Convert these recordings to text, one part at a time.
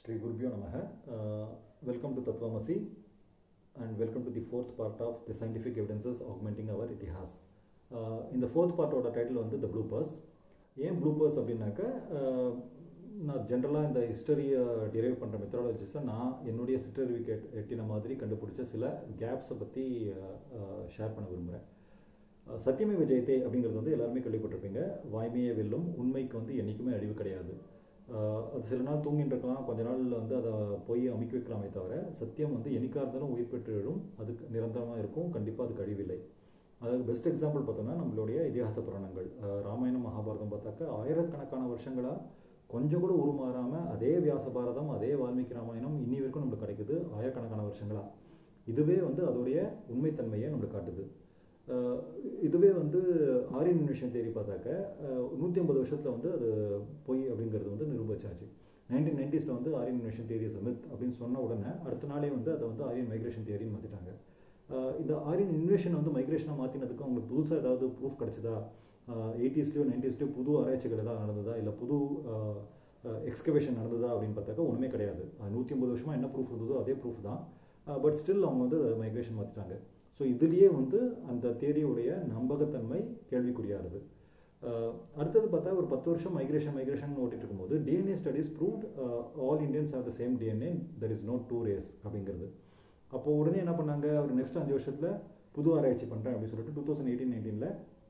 Sri Gurubhyo Namaha. Uh, welcome to Tatvamasi and welcome to the fourth part of the scientific evidences augmenting our Itihas. Uh, இந்த fourth பார்ட்டோட title வந்து the bloopers ஏன் bloopers அப்படின்னாக்க uh, நான் ஜென்ரலாக இந்த ஹிஸ்டரியை drive பண்ணுற மெத்தடாலஜிஸில் நான் என்னுடைய சிற்றறிவிக்கேட் எட்டின மாதிரி கண்டுபிடிச்ச சில கேப்ஸை பற்றி ஷேர் பண்ண விரும்புகிறேன் சத்தியமே விஜயத்தே அப்படிங்கிறது வந்து எல்லாருமே கேள்விப்பட்டிருப்பீங்க வாய்மையே வெல்லும் உண்மைக்கு வந்து என்றைக்குமே அழிவு கிடையாது அது சில நாள் தூங்கிட்டு இருக்கலாம் கொஞ்ச நாள் வந்து அதை போய் அமைக்க வைக்கலாமே தவிர சத்தியம் வந்து என்னைக்காக இருந்தாலும் உயிர் பெற்று எழும் அதுக்கு நிரந்தரமாக இருக்கும் கண்டிப்பாக அதுக்கு அழிவில்லை அதுக்கு பெஸ்ட் எக்ஸாம்பிள் பார்த்தோம்னா நம்மளுடைய இதிகாச புராணங்கள் ராமாயணம் மகாபாரதம் பார்த்தாக்க ஆயிரக்கணக்கான வருஷங்களாக கொஞ்சம் கூட உருமாறாமல் அதே வியாச பாரதம் அதே வால்மீகி ராமாயணம் இன்னி வரைக்கும் நம்மளுக்கு கிடைக்குது ஆயிரக்கணக்கான வருஷங்களா இதுவே வந்து அதோடைய உண்மைத்தன்மையை நம்மளுக்கு காட்டுது இதுவே வந்து ஆரியன் இன்வெஷன் தேரி பார்த்தாக்க நூற்றி ஐம்பது வருஷத்தில் வந்து அது பொய் அப்படிங்கிறது வந்து நிரூபிச்சாச்சு நைன்டீன் நைன்டிஸில் வந்து Aryan invasion theory is myth அப்படின்னு சொன்ன உடனே அடுத்த நாளே வந்து அதை வந்து ஆரியன் மைக்ரேஷன் தேரின்னு மாற்றிட்டாங்க இந்த ஆரியன் இன்வேஷன் வந்து மைக்ரேஷனாக மாற்றினதுக்கு அவங்களுக்கு புதுசாக ஏதாவது ப்ரூஃப் கிடச்சிதா எயிட்டிஸ்லேயோ நைன்டிஸ்லேயோ புது ஆராய்ச்சிகள் ஏதாவது நடந்ததா இல்லை புது எக்ஸ்கவேஷன் நடந்ததா அப்படின்னு பார்த்தாக்கா ஒன்றுமே கிடையாது நூற்றி ஐம்பது வருஷமாக என்ன ப்ரூஃப் இருந்ததோ அதே ப்ரூஃப் தான் பட் ஸ்டில் அவங்க வந்து மைக்ரேஷன் மாற்றிட்டாங்க ஸோ இதுலேயே வந்து அந்த தேரியுடைய நம்பகத்தன்மை கேள்விக்குறியாகுது அடுத்தது பார்த்தா ஒரு பத்து வருஷம் மைக்ரேஷன் மைக்ரேஷன் ஓட்டிட்டு இருக்கும்போது DNA studies proved all Indians are the same DNA there is no two race அப்படிங்கிறது அப்போ உடனே என்ன பண்ணாங்க அவர் நெக்ஸ்ட் அஞ்சு வருஷத்தில் புது ஆராய்ச்சி பண்ணுறேன் அப்படின்னு சொல்லிட்டு டூ தௌசண்ட் எயிட்டீன் நைன்டீனில்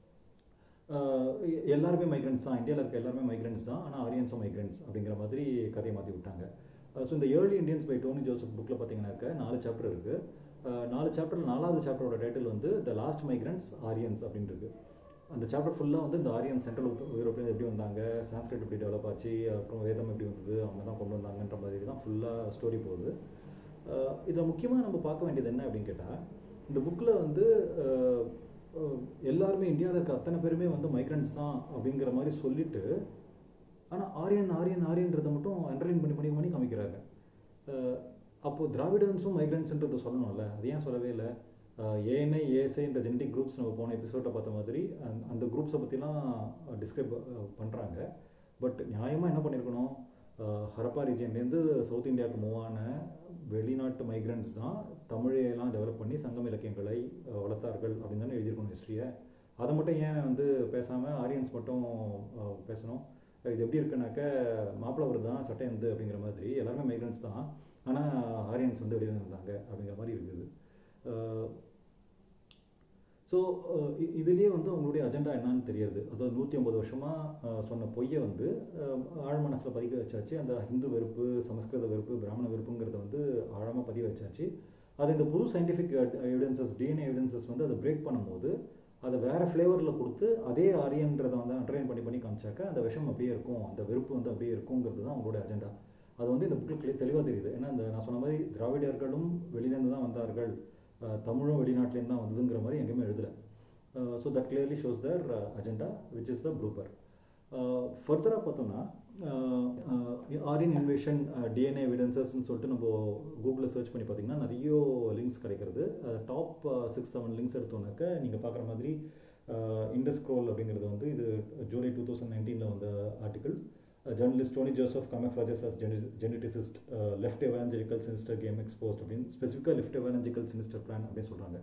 எல்லாருமே மைக்ரெண்ட்ஸ் தான் இந்தியாவில் இருக்க எல்லாருமே மைக்ரெண்ட்ஸ் தான் ஆனால் ஆரியன்ஸும் மைக்ரெண்ட்ஸ் அப்படிங்கிற மாதிரி கதையை மாற்றி விட்டாங்க ஸோ இந்த early Indians by Tony Joseph புக்கில் பார்த்தீங்கன்னாக்க நாலு சாப்டர் இருக்குது நாலு சாப்டர் நாலாவது சாப்டரோட டைட்டில் வந்து த லாஸ்ட் மைக்ரெண்ட்ஸ் ஆரியன்ஸ் அப்படின்னு இருக்கு அந்த சாப்டர் ஃபுல்லாக வந்து இந்த ஆரியன் சென்ட்ரல் யூரோப்பியன் எப்படி வந்தாங்க சான்ஸ்கிரிட் எப்படி டெவலப் ஆச்சு அப்புறம் வேதம் எப்படி வந்தது அவங்க தான் கொண்டு வந்தாங்கன்ற மாதிரி தான் ஃபுல்லாக ஸ்டோரி போகுது இதில் முக்கியமாக நம்ம பார்க்க வேண்டியது என்ன அப்படின்னு கேட்டால் இந்த புக்கில் வந்து எல்லாருமே இந்தியாவில் இருக்க அத்தனை பேருமே வந்து மைக்ரண்ட்ஸ் தான் அப்படிங்கிற மாதிரி சொல்லிட்டு ஆனால் ஆரியன் ஆரியன் ஆரியன்றதை மட்டும் அண்டர்லைன் பண்ணி பண்ணி பண்ணி காமிக்கிறாங்க அப்போது திராவிடன்ஸும் மைக்ரன்ஸ்ன்றதை சொல்லணும்ல அது ஏன் சொல்லவே இல்லை ஏஎன்ஐ ஏஎஸ்ஐன்ற ஜெனடிக் குரூப்ஸ் நம்ம போன எபிசோட்டை பார்த்த மாதிரி அந்த குரூப்ஸை பற்றிலாம் டிஸ்கிரைப் பண்ணுறாங்க பட் நியாயமாக என்ன பண்ணியிருக்கணும் ஹரப்பா ரீஜன்லேருந்து சவுத் இந்தியாவுக்கு மூவ் ஆன வெளிநாட்டு மைக்ரண்ட்ஸ் தான் தமிழையெல்லாம் டெவலப் பண்ணி சங்கம் இலக்கியங்களை வளர்த்தார்கள் அப்படின்னு தானே எழுதியிருக்கணும் ஹிஸ்ட்ரியை அதை மட்டும் ஏன் வந்து பேசாமல் ஆரியன்ஸ் மட்டும் பேசணும் இது எப்படி இருக்குனாக்க மாப்பிள்ளவர் தான் சட்டை எந்து அப்படிங்கிற மாதிரி எல்லாருமே மைக்ரண்ட்ஸ் தான் ஆனால் ஆரியன்ஸ் வந்து வெளியில் இருந்தாங்க அப்படிங்கிற மாதிரி இருக்குது ஸோ இதுலேயே வந்து உங்களுடைய அஜெண்டா என்னன்னு தெரியுது அதாவது நூற்றி ஐம்பது வருஷமாக சொன்ன பொய்யை வந்து ஆழ மனசில் பதிக்க வச்சாச்சு அந்த ஹிந்து வெறுப்பு சமஸ்கிருத வெறுப்பு பிராமண வெறுப்புங்கிறத வந்து ஆழமாக பதிய வச்சாச்சு அது இந்த புது சயின்டிஃபிக் எவிடன்சஸ் டிஎன்ஏ எவிடன்சஸ் வந்து அதை பிரேக் பண்ணும்போது அதை வேறு ஃப்ளேவரில் கொடுத்து அதே ஆரியன்றதை வந்து அண்டர்லைன் பண்ணி பண்ணி காமிச்சாக்க அந்த விஷம் அப்படியே இருக்கும் அந்த வெறுப்பு வந்து அப்படியே இருக்குங்கிறது தான் அவங்களுடைய அஜெண்டா அது வந்து இந்த புக்கில் தெளிவாக தெரியுது ஏன்னா இந்த நான் சொன்ன மாதிரி திராவிடர்களும் வெளியிலேருந்து தான் வந்தார்கள் தமிழும் வெளிநாட்டிலேருந்து தான் வந்ததுங்கிற மாதிரி எங்கேயுமே எழுதலை so that clearly shows their agenda which is the blooper ஃபர்தராக பார்த்தோம்னா ஆரியன் இன்வேஷன் டிஎன்ஏ எவிடன்சஸ்ன்னு சொல்லிட்டு நம்ம கூகுளில் சர்ச் பண்ணி பார்த்தீங்கன்னா நிறைய லிங்க்ஸ் கிடைக்கிறது டாப் சிக்ஸ் செவன் லிங்க்ஸ் எடுத்தோம்னாக்க நீங்கள் பார்க்குற மாதிரி இண்டஸ்க்ரோல் அப்படிங்கிறது வந்து இது ஜூலை டூ தௌசண்ட் நைன்டீனில் வந்த article journalist Tony Joseph camouflages as geneticist left evangelical sinister game exposed அப்படின்னு ஸ்பெசிஃபிக்காக லெஃப்ட் எவாஞ்சலிக்கல் சினிஸ்டர் பிளான் அப்படின்னு சொல்கிறாங்க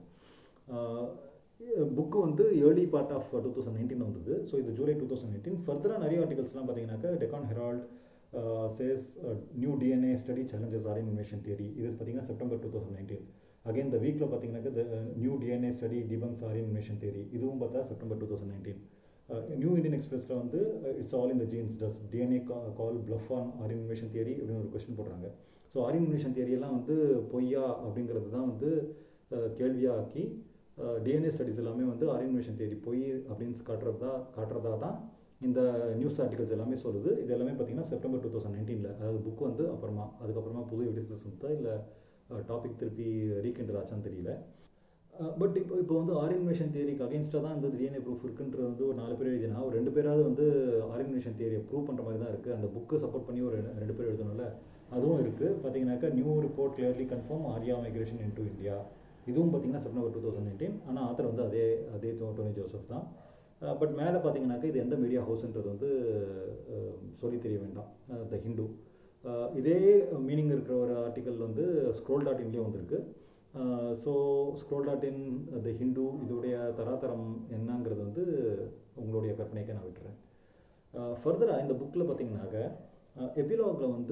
புக்கு வந்து early part of two thousand nineteen வந்தது ஸோ இது ஜூலை டூ தௌசண்ட் நைன்டீன் ஃபர்தராக நிறைய ஆர்டிகல்ஸ்லாம் பார்த்தீங்கன்னாக்கா Deccan Herald says new DNA study challenges Aryan invasion theory இது பார்த்தீங்கன்னா September two thousand nineteen again the வீக்கில் பார்த்தீங்கன்னாக்கா the new DNA study debunks Aryan invasion theory இதுவும் பார்த்தா September two thousand nineteen New Indian எக்ஸ்பிரஸில் வந்து it's all in the genes does DNA call bluff on Aryan invasion theory அப்படின்னு ஒரு question போடுறாங்க so Aryan invasion தியரியெல்லாம் வந்து பொய்யா அப்படிங்கிறது தான் வந்து கேள்வியாக ஆக்கி டிஎன்ஏ ஸ்டடிஸ் எல்லாமே வந்து ஆரியன்வேஷன் தேடி போய் அப்படின்னு காட்டுறதா காட்டுறதா தான் இந்த நியூஸ் ஆர்டிகல்ஸ் எல்லாமே சொல்லுது இது எல்லாமே பார்த்தீங்கன்னா செப்டம்பர் டூ தௌசண்ட் நைன்டீனில் அதாவது புக் வந்து அப்புறமா அதுக்கப்புறமா புது எவிடன்சஸ் வந்து இல்லை டாபிக் திருப்பி ரீகெண்டர் ஆச்சான்னு தெரியல பட் இப்போ இப்போ வந்து ஆரியன்வேஷன் தியரிக்கு அகேன்ஸ்டாக தான் இந்த டிஎன்ஏ ப்ரூஃப் இருக்குன்றது வந்து ஒரு நாலு பேர் எழுதினா ஒரு ரெண்டு பேராவது வந்து ஆரியன்வேஷன் தியரியை ப்ரூவ் பண்ணுற மாதிரி தான் இருக்குது அந்த புக்கை சப்போர்ட் பண்ணி ஒரு ரெண்டு பேர் எழுதணும்ல அதுவும் இருக்குது பார்த்தீங்கன்னாக்கா new report clearly confirm Arya migration into India இதுவும் பார்த்தீங்கன்னா செப்டம்பர் டூ தௌசண்ட் நைன்டீன் ஆனால் ஆத்தர் வந்து அதே அதே டோனி ஜோசப் தான் பட் மேலே பார்த்தீங்கன்னாக்கா இது எந்த மீடியா ஹவுஸ்ன்றது வந்து சொல்லி தெரிய வேண்டாம் த ஹிந்து இதே மீனிங் இருக்கிற ஒரு ஆர்டிக்கல் வந்து ஸ்க்ரோல் டாட் இன்லேயும் வந்திருக்கு so scroll dot in the Hindu இதோடைய தராதரம் என்னங்கிறது வந்து உங்களுடைய கற்பனைக்கு நான் விட்டுறேன் ஃபர்தராக இந்த புக்கில் பார்த்தீங்கன்னாக்க எபிலாகில் வந்து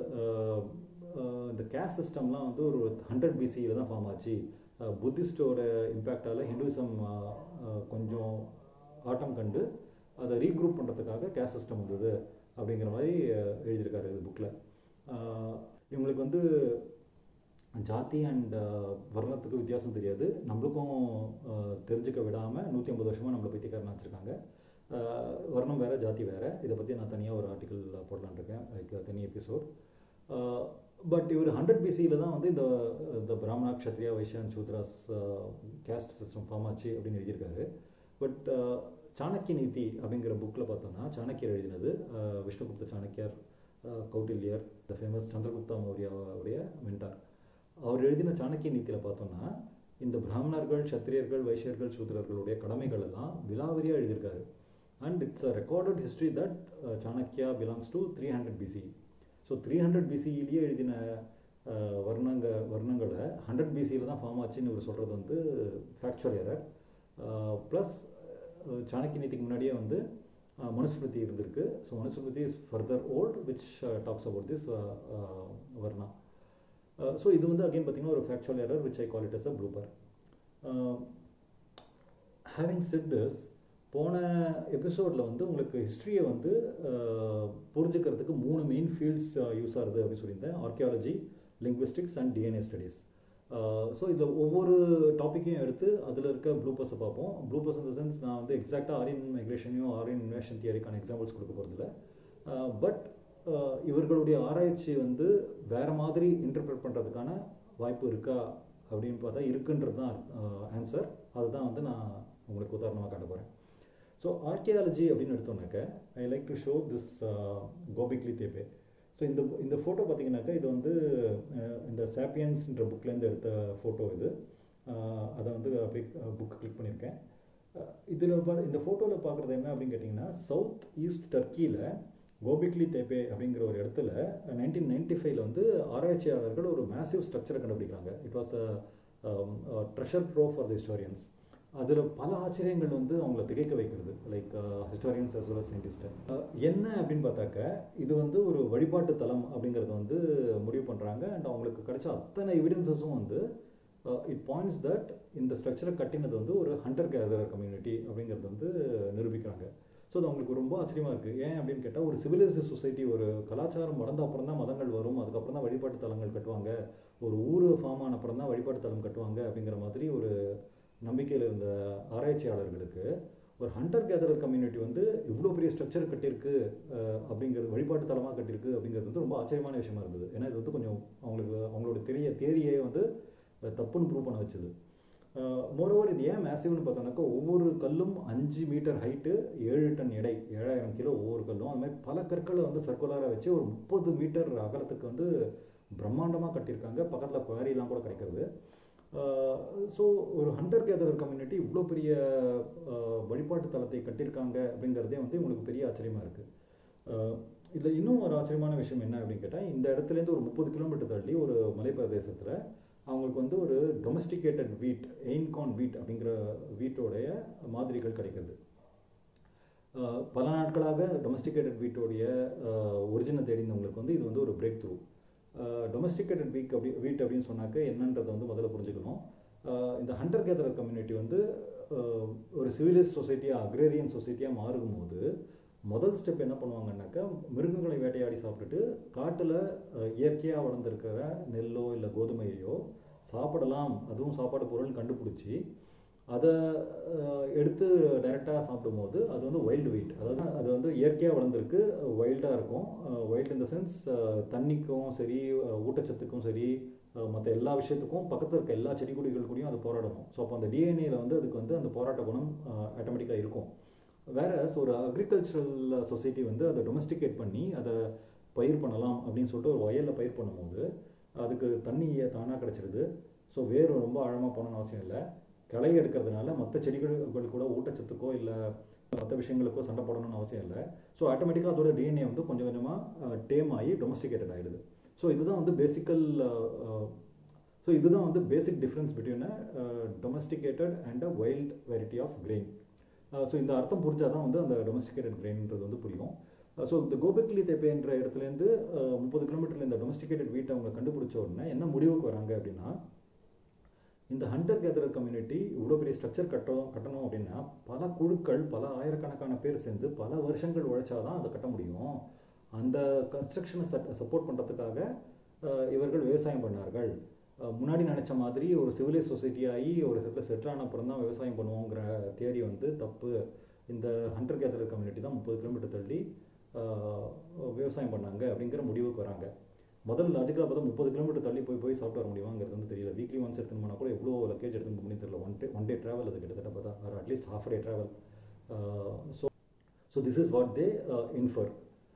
இந்த கேஸ்ட் சிஸ்டம்லாம் வந்து ஒரு ஹண்ட்ரட் பிசியில் தான் ஃபார்ம் ஆச்சு புத்திஸ்டோட இம்பேக்டால் ஹிந்துவிசம் கொஞ்சம் ஆட்டம் கண்டு அதை ரீக்ரூப் பண்ணுறதுக்காக கேஸ்ட் சிஸ்டம் வந்தது அப்படிங்கிற மாதிரி எழுதியிருக்காரு இது புக்கில் இவங்களுக்கு வந்து ஜாதி அண்ட் வர்ணத்துக்கு வித்தியாசம் தெரியாது நம்மளுக்கும் தெரிஞ்சுக்க விடாமல் நூற்றி ஐம்பது வருஷமாக நம்மளை பைத்தியக்காரன் வச்சுருக்காங்க வர்ணம் வேறு ஜாதி வேறு இதை பற்றி நான் தனியாக ஒரு ஆர்டிக்கல் போடலான் இருக்கேன் லைக் தனி எபிசோட் பட் இவர் ஹண்ட்ரட் பிசியில் தான் வந்து இந்த இந்த பிராமணா க்ஷத்ரியா வைஷ்யான் சூத்ராஸ் கேஸ்ட் சிஸ்டம் ஃபார்ம் ஆச்சு அப்படின்னு எழுதியிருக்காரு பட் சாணக்கிய நீதி அப்படிங்கிற புக்கில் பார்த்தோம்னா சாணக்கியர் எழுதினது விஷ்ணுகுப்த சாணக்கியர் கௌட்டில்யர் த ஃபேமஸ் சந்திரகுப்தா மௌரியாவுடைய மென்டார் அவர் எழுதின சாணக்கிய நீதியில் பார்த்தோம்னா இந்த பிராமணர்கள் சத்திரியர்கள் வைஷ்யர்கள் சூத்திரர்களுடைய கடமைகள் எல்லாம் விலாவரியாக எழுதியிருக்காரு and it's a recorded history that Chanakya belongs to three hundred BC so three hundred பிசியிலேயே எழுதின வர்ணங்க வர்ணங்களை ஹண்ட்ரட் பிசியில் தான் ஃபார்ம் ஆச்சுன்னு இவர் சொல்கிறது வந்து ஃபேக்சுவல் எரர் ப்ளஸ் சாணக்கிய நீதிக்கு முன்னாடியே வந்து மனுஸ்மிருதி இருந்திருக்கு so Manusmriti is further old which talks about this varna so இது வந்து அகைன் பார்த்தீங்கன்னா ஒரு factual error which I call it as a blooper having said this போன எபிசோடில் வந்து உங்களுக்கு ஹிஸ்ட்ரியை வந்து புரிஞ்சுக்கிறதுக்கு மூணு மெயின் ஃபீல்ட்ஸ் யூஸ் ஆகுது அப்படின்னு சொல்லியிருந்தேன் archaeology linguistics and DNA studies so இதில் ஒவ்வொரு டாப்பிக்கையும் எடுத்து அதில் இருக்க ப்ளூப்பர்ஸை பார்ப்போம் ப்ளூப்பர்ஸ் இந்த சென்ஸ் நான் வந்து எக்ஸாக்டாக ஆரியன் மைக்ரேஷனையும் ஆரியன் இன்வேஷன் தியரிக்கான எக்ஸாம்பிள்ஸ் கொடுக்க போகிறதில்ல பட் இவர்களுடைய ஆராய்ச்சி வந்து வேறு மாதிரி இன்டர்பிரட் பண்ணுறதுக்கான வாய்ப்பு இருக்கா அப்படின்னு பார்த்தா இருக்குன்றது தான் ஆன்சர் அதுதான் வந்து நான் உங்களுக்கு உதாரணமாக காட்ட போகிறேன் ஸோ ஆர்கியாலஜி அப்படின்னு எடுத்தோம்னாக்க I like to show this Gobekli Tepe so இந்த இந்த ஃபோட்டோ பார்த்தீங்கன்னாக்கா இது வந்து இந்த சாப்பியன்ஸ்ன்ற புக்லேருந்து எடுத்த ஃபோட்டோ இது அதை வந்து அப்படியே புக் கிளிக் பண்ணியிருக்கேன் இதில் இந்த ஃபோட்டோவில் பார்க்குறது என்ன அப்படின்னு கேட்டிங்கன்னா சவுத் ஈஸ்ட் டர்க்கியில் கோபிக்லி தேப்பே அப்படிங்கிற ஒரு இடத்துல நைன்டீன் நைன்டி ஃபைவ்ல வந்து ஆராய்ச்சியாளர்கள் ஒரு மேசிவ் ஸ்ட்ரக்சரை கண்டுபிடிக்கிறாங்க it was a treasure bro for the historians அதில் பல ஆச்சரியங்கள் வந்து அவங்கள திகைக்க வைக்கிறது like historians as well scientist என்ன அப்படின்னு பார்த்தாக்க இது வந்து ஒரு வழிபாட்டு தலம் அப்படிங்கிறத வந்து முடிவு பண்ணுறாங்க அண்ட் அவங்களுக்கு கிடைச்ச அத்தனை எவிடன்சஸும் வந்து இட் பாயிண்ட்ஸ் தட் இந்த ஸ்ட்ரக்சரை கட்டினது வந்து ஒரு ஹண்டர் கேதரர் கம்யூனிட்டி அப்படிங்கிறது வந்து நிரூபிக்கிறாங்க ஸோ அது அவங்களுக்கு ரொம்ப ஆச்சரியமாக இருக்குது ஏன் அப்படின்னு கேட்டால் ஒரு சிவிலைஸ்டு சொசைட்டி ஒரு கலாச்சாரம் வளர்ந்த அப்புறம் தான் மதங்கள் வரும் அதுக்கப்புறம் தான் வழிபாட்டு தலங்கள் கட்டுவாங்க ஒரு ஊர் ஃபார்ம் ஆன அப்புறம் தான் வழிபாட்டு தலம் கட்டுவாங்க அப்படிங்கிற மாதிரி ஒரு நம்பிக்கையில் இருந்த ஆராய்ச்சியாளர்களுக்கு ஒரு ஹண்டர் கேதரர் கம்யூனிட்டி வந்து இவ்வளோ பெரிய ஸ்ட்ரக்சர் கட்டியிருக்கு அப்படிங்கிறது வழிபாட்டு தலமாக கட்டியிருக்கு அப்படிங்கிறது வந்து ரொம்ப ஆச்சரியமான விஷயமா இருந்தது ஏன்னா இது வந்து கொஞ்சம் அவங்களுக்கு அவங்களோட தெரிய தேரியை வந்து தப்புன்னு ப்ரூவ் பண்ண வச்சுது மோரோவர் இது ஏன் மேசிவ்னு பார்த்தோம்னாக்கா ஒவ்வொரு கல்லும் அஞ்சு மீட்டர் ஹைட்டு ஏழு டன் எடை ஏழாயிரம் கிலோ ஒவ்வொரு கல்லும் அது மாதிரி பல கற்களை வந்து சர்க்குலராக வச்சு ஒரு முப்பது மீட்டர் அகலத்துக்கு வந்து பிரம்மாண்டமாக கட்டியிருக்காங்க பக்கத்தில் குவாரிலாம் கூட கிடைக்கிறது ஸோ ஒரு ஹண்டர் கேதரர் கம்யூனிட்டி இவ்வளோ பெரிய வழிபாட்டு தலத்தை கட்டியிருக்காங்க அப்படிங்கிறதே வந்து உங்களுக்கு பெரிய ஆச்சரியமாக இருக்குது இதில் இன்னும் ஒரு ஆச்சரியமான விஷயம் என்ன அப்படின்னு கேட்டால் இந்த இடத்துலேருந்து ஒரு முப்பது கிலோமீட்டர் தள்ளி ஒரு மலைப்பிரதேசத்தில் அவங்களுக்கு வந்து ஒரு டொமஸ்டிகேட்டட் வீட் எயின்கான் வீட் அப்படிங்கிற வீட்டோடைய மாதிரிகள் கிடைக்கிறது பல நாட்களாக டொமஸ்டிகேட்டட் வீட்டோடைய ஒரிஜினை தேடினவங்களுக்கு வந்து இது வந்து ஒரு பிரேக் த்ரூ டொமஸ்டிகேட்டட் வீக் அப்படி வீட் அப்படின்னு சொன்னாக்க என்னன்றதை வந்து முதல்ல புரிஞ்சுக்கணும் இந்த ஹண்டர் கேதரர் கம்யூனிட்டி வந்து ஒரு சிவிலைஸ் சொசைட்டியாக அக்ரேரியன் சொசைட்டியாக மாறும்போது முதல் ஸ்டெப் என்ன பண்ணுவாங்கன்னாக்கா மிருகங்களை வேட்டையாடி சாப்பிட்டுட்டு காட்டில் இயற்கையாக வளர்ந்துருக்கிற நெல்லோ இல்லை கோதுமையோ சாப்பிடலாம் அதுவும் சாப்பாடு பொருள்னு கண்டுபிடிச்சி அதை எடுத்து டைரெக்டாக சாப்பிடும்போது அது வந்து வைல்டு வெயிட் அதாவது அது வந்து இயற்கையாக வளர்ந்துருக்கு வைல்டாக இருக்கும் வைல்டு இந்த சென்ஸ் தண்ணிக்கும் சரி ஊட்டச்சத்துக்கும் சரி மற்ற எல்லா விஷயத்துக்கும் பக்கத்தில் இருக்க எல்லா செடி கொடிகள் கூடயும் அது போராடணும் ஸோ அப்போ அந்த டிஎன்ஏல வந்து அதுக்கு வந்து அந்த போராட்ட குணம் ஆட்டோமேட்டிக்காக இருக்கும் வேற ஒரு அக்ரிகல்ச்சரல் சொசைட்டி வந்து அதை டொமஸ்டிகேட் பண்ணி அதை பயிர் பண்ணலாம் அப்படின்னு சொல்லிட்டு ஒரு வயலில் பயிர் பண்ணும்போது அதுக்கு தண்ணி தானாக கிடச்சிருது ஸோ வேர் ரொம்ப ஆழமாக போகணும்னு அவசியம் இல்லை களை எடுக்கிறதுனால மற்ற செடிகள் கூட ஊட்டச்சத்துக்கோ இல்லை மற்ற விஷயங்களுக்கோ சண்டை போடணும்னு அவசியம் இல்லை ஸோ ஆட்டோமேட்டிக்காக அதோட டிஎன்ஏ வந்து கொஞ்சம் கொஞ்சமாக டேம் ஆகி டொமஸ்டிகேட்டட் ஆகிடுது ஸோ இதுதான் வந்து பேசிக்கல் ஸோ இதுதான் வந்து basic difference between a domesticated and a wild variety of grain so இந்த அர்த்தம் புரிஞ்சால் தான் வந்து அந்த டொமஸ்டிகேட்டட் கிரெயின்ன்றது வந்து புரியும் ஸோ இந்த கோபெக்லி தேப்பேன்ற இடத்துலேருந்து முப்பது கிலோமீட்டரில் இந்த டொமஸ்டிகேட்டட் வீட்டை அவங்க கண்டுபிடிச்ச உடனே என்ன முடிவுக்கு வராங்க அப்படின்னா இந்த ஹண்டர் கேதரர் கம்யூனிட்டி இவ்வளோ பெரிய ஸ்ட்ரக்சர் கட்டணும் கட்டணும் அப்படின்னா பல குழுக்கள் பல ஆயிரக்கணக்கான பேர் சேர்ந்து பல வருஷங்கள் உழைச்சாதான் அதை கட்ட முடியும் அந்த கன்ஸ்ட்ரக்ஷனை சப்போர்ட் பண்ணுறதுக்காக இவர்கள் விவசாயம் பண்ணார்கள் முன்னாடி நினச்ச மாதிரி ஒரு சிவிலைஸ் சொசைட்டி ஆகி ஒரு செட்டில் செட்டில் ஆன அப்புறம் தான் விவசாயம் பண்ணுவோங்கிற தியரி வந்து தப்பு இந்த ஹண்டர் கேதரர் கம்யூனிட்டி தான் முப்பது கிலோமீட்டர் தள்ளி விவசாயம் பண்ணாங்க அப்படிங்கிற முடிவுக்கு வராங்க முதல் லாஜிக்கலாக பார்த்தா முப்பது கிலோமீட்டர் தள்ளி போய் போய் சாப்பிட்டு வர முடியுமாங்கிறது வந்து தெரியல வீக்லி ஒன்ஸ் எடுத்துன்னு போனால் கூட எவ்வளோ லக்கேஜ் எடுத்துன்னு பண்ணி தெரியல one day one day travel அது கிட்டத்தட்ட பார்த்தா or at least half day travel so so this is what they infer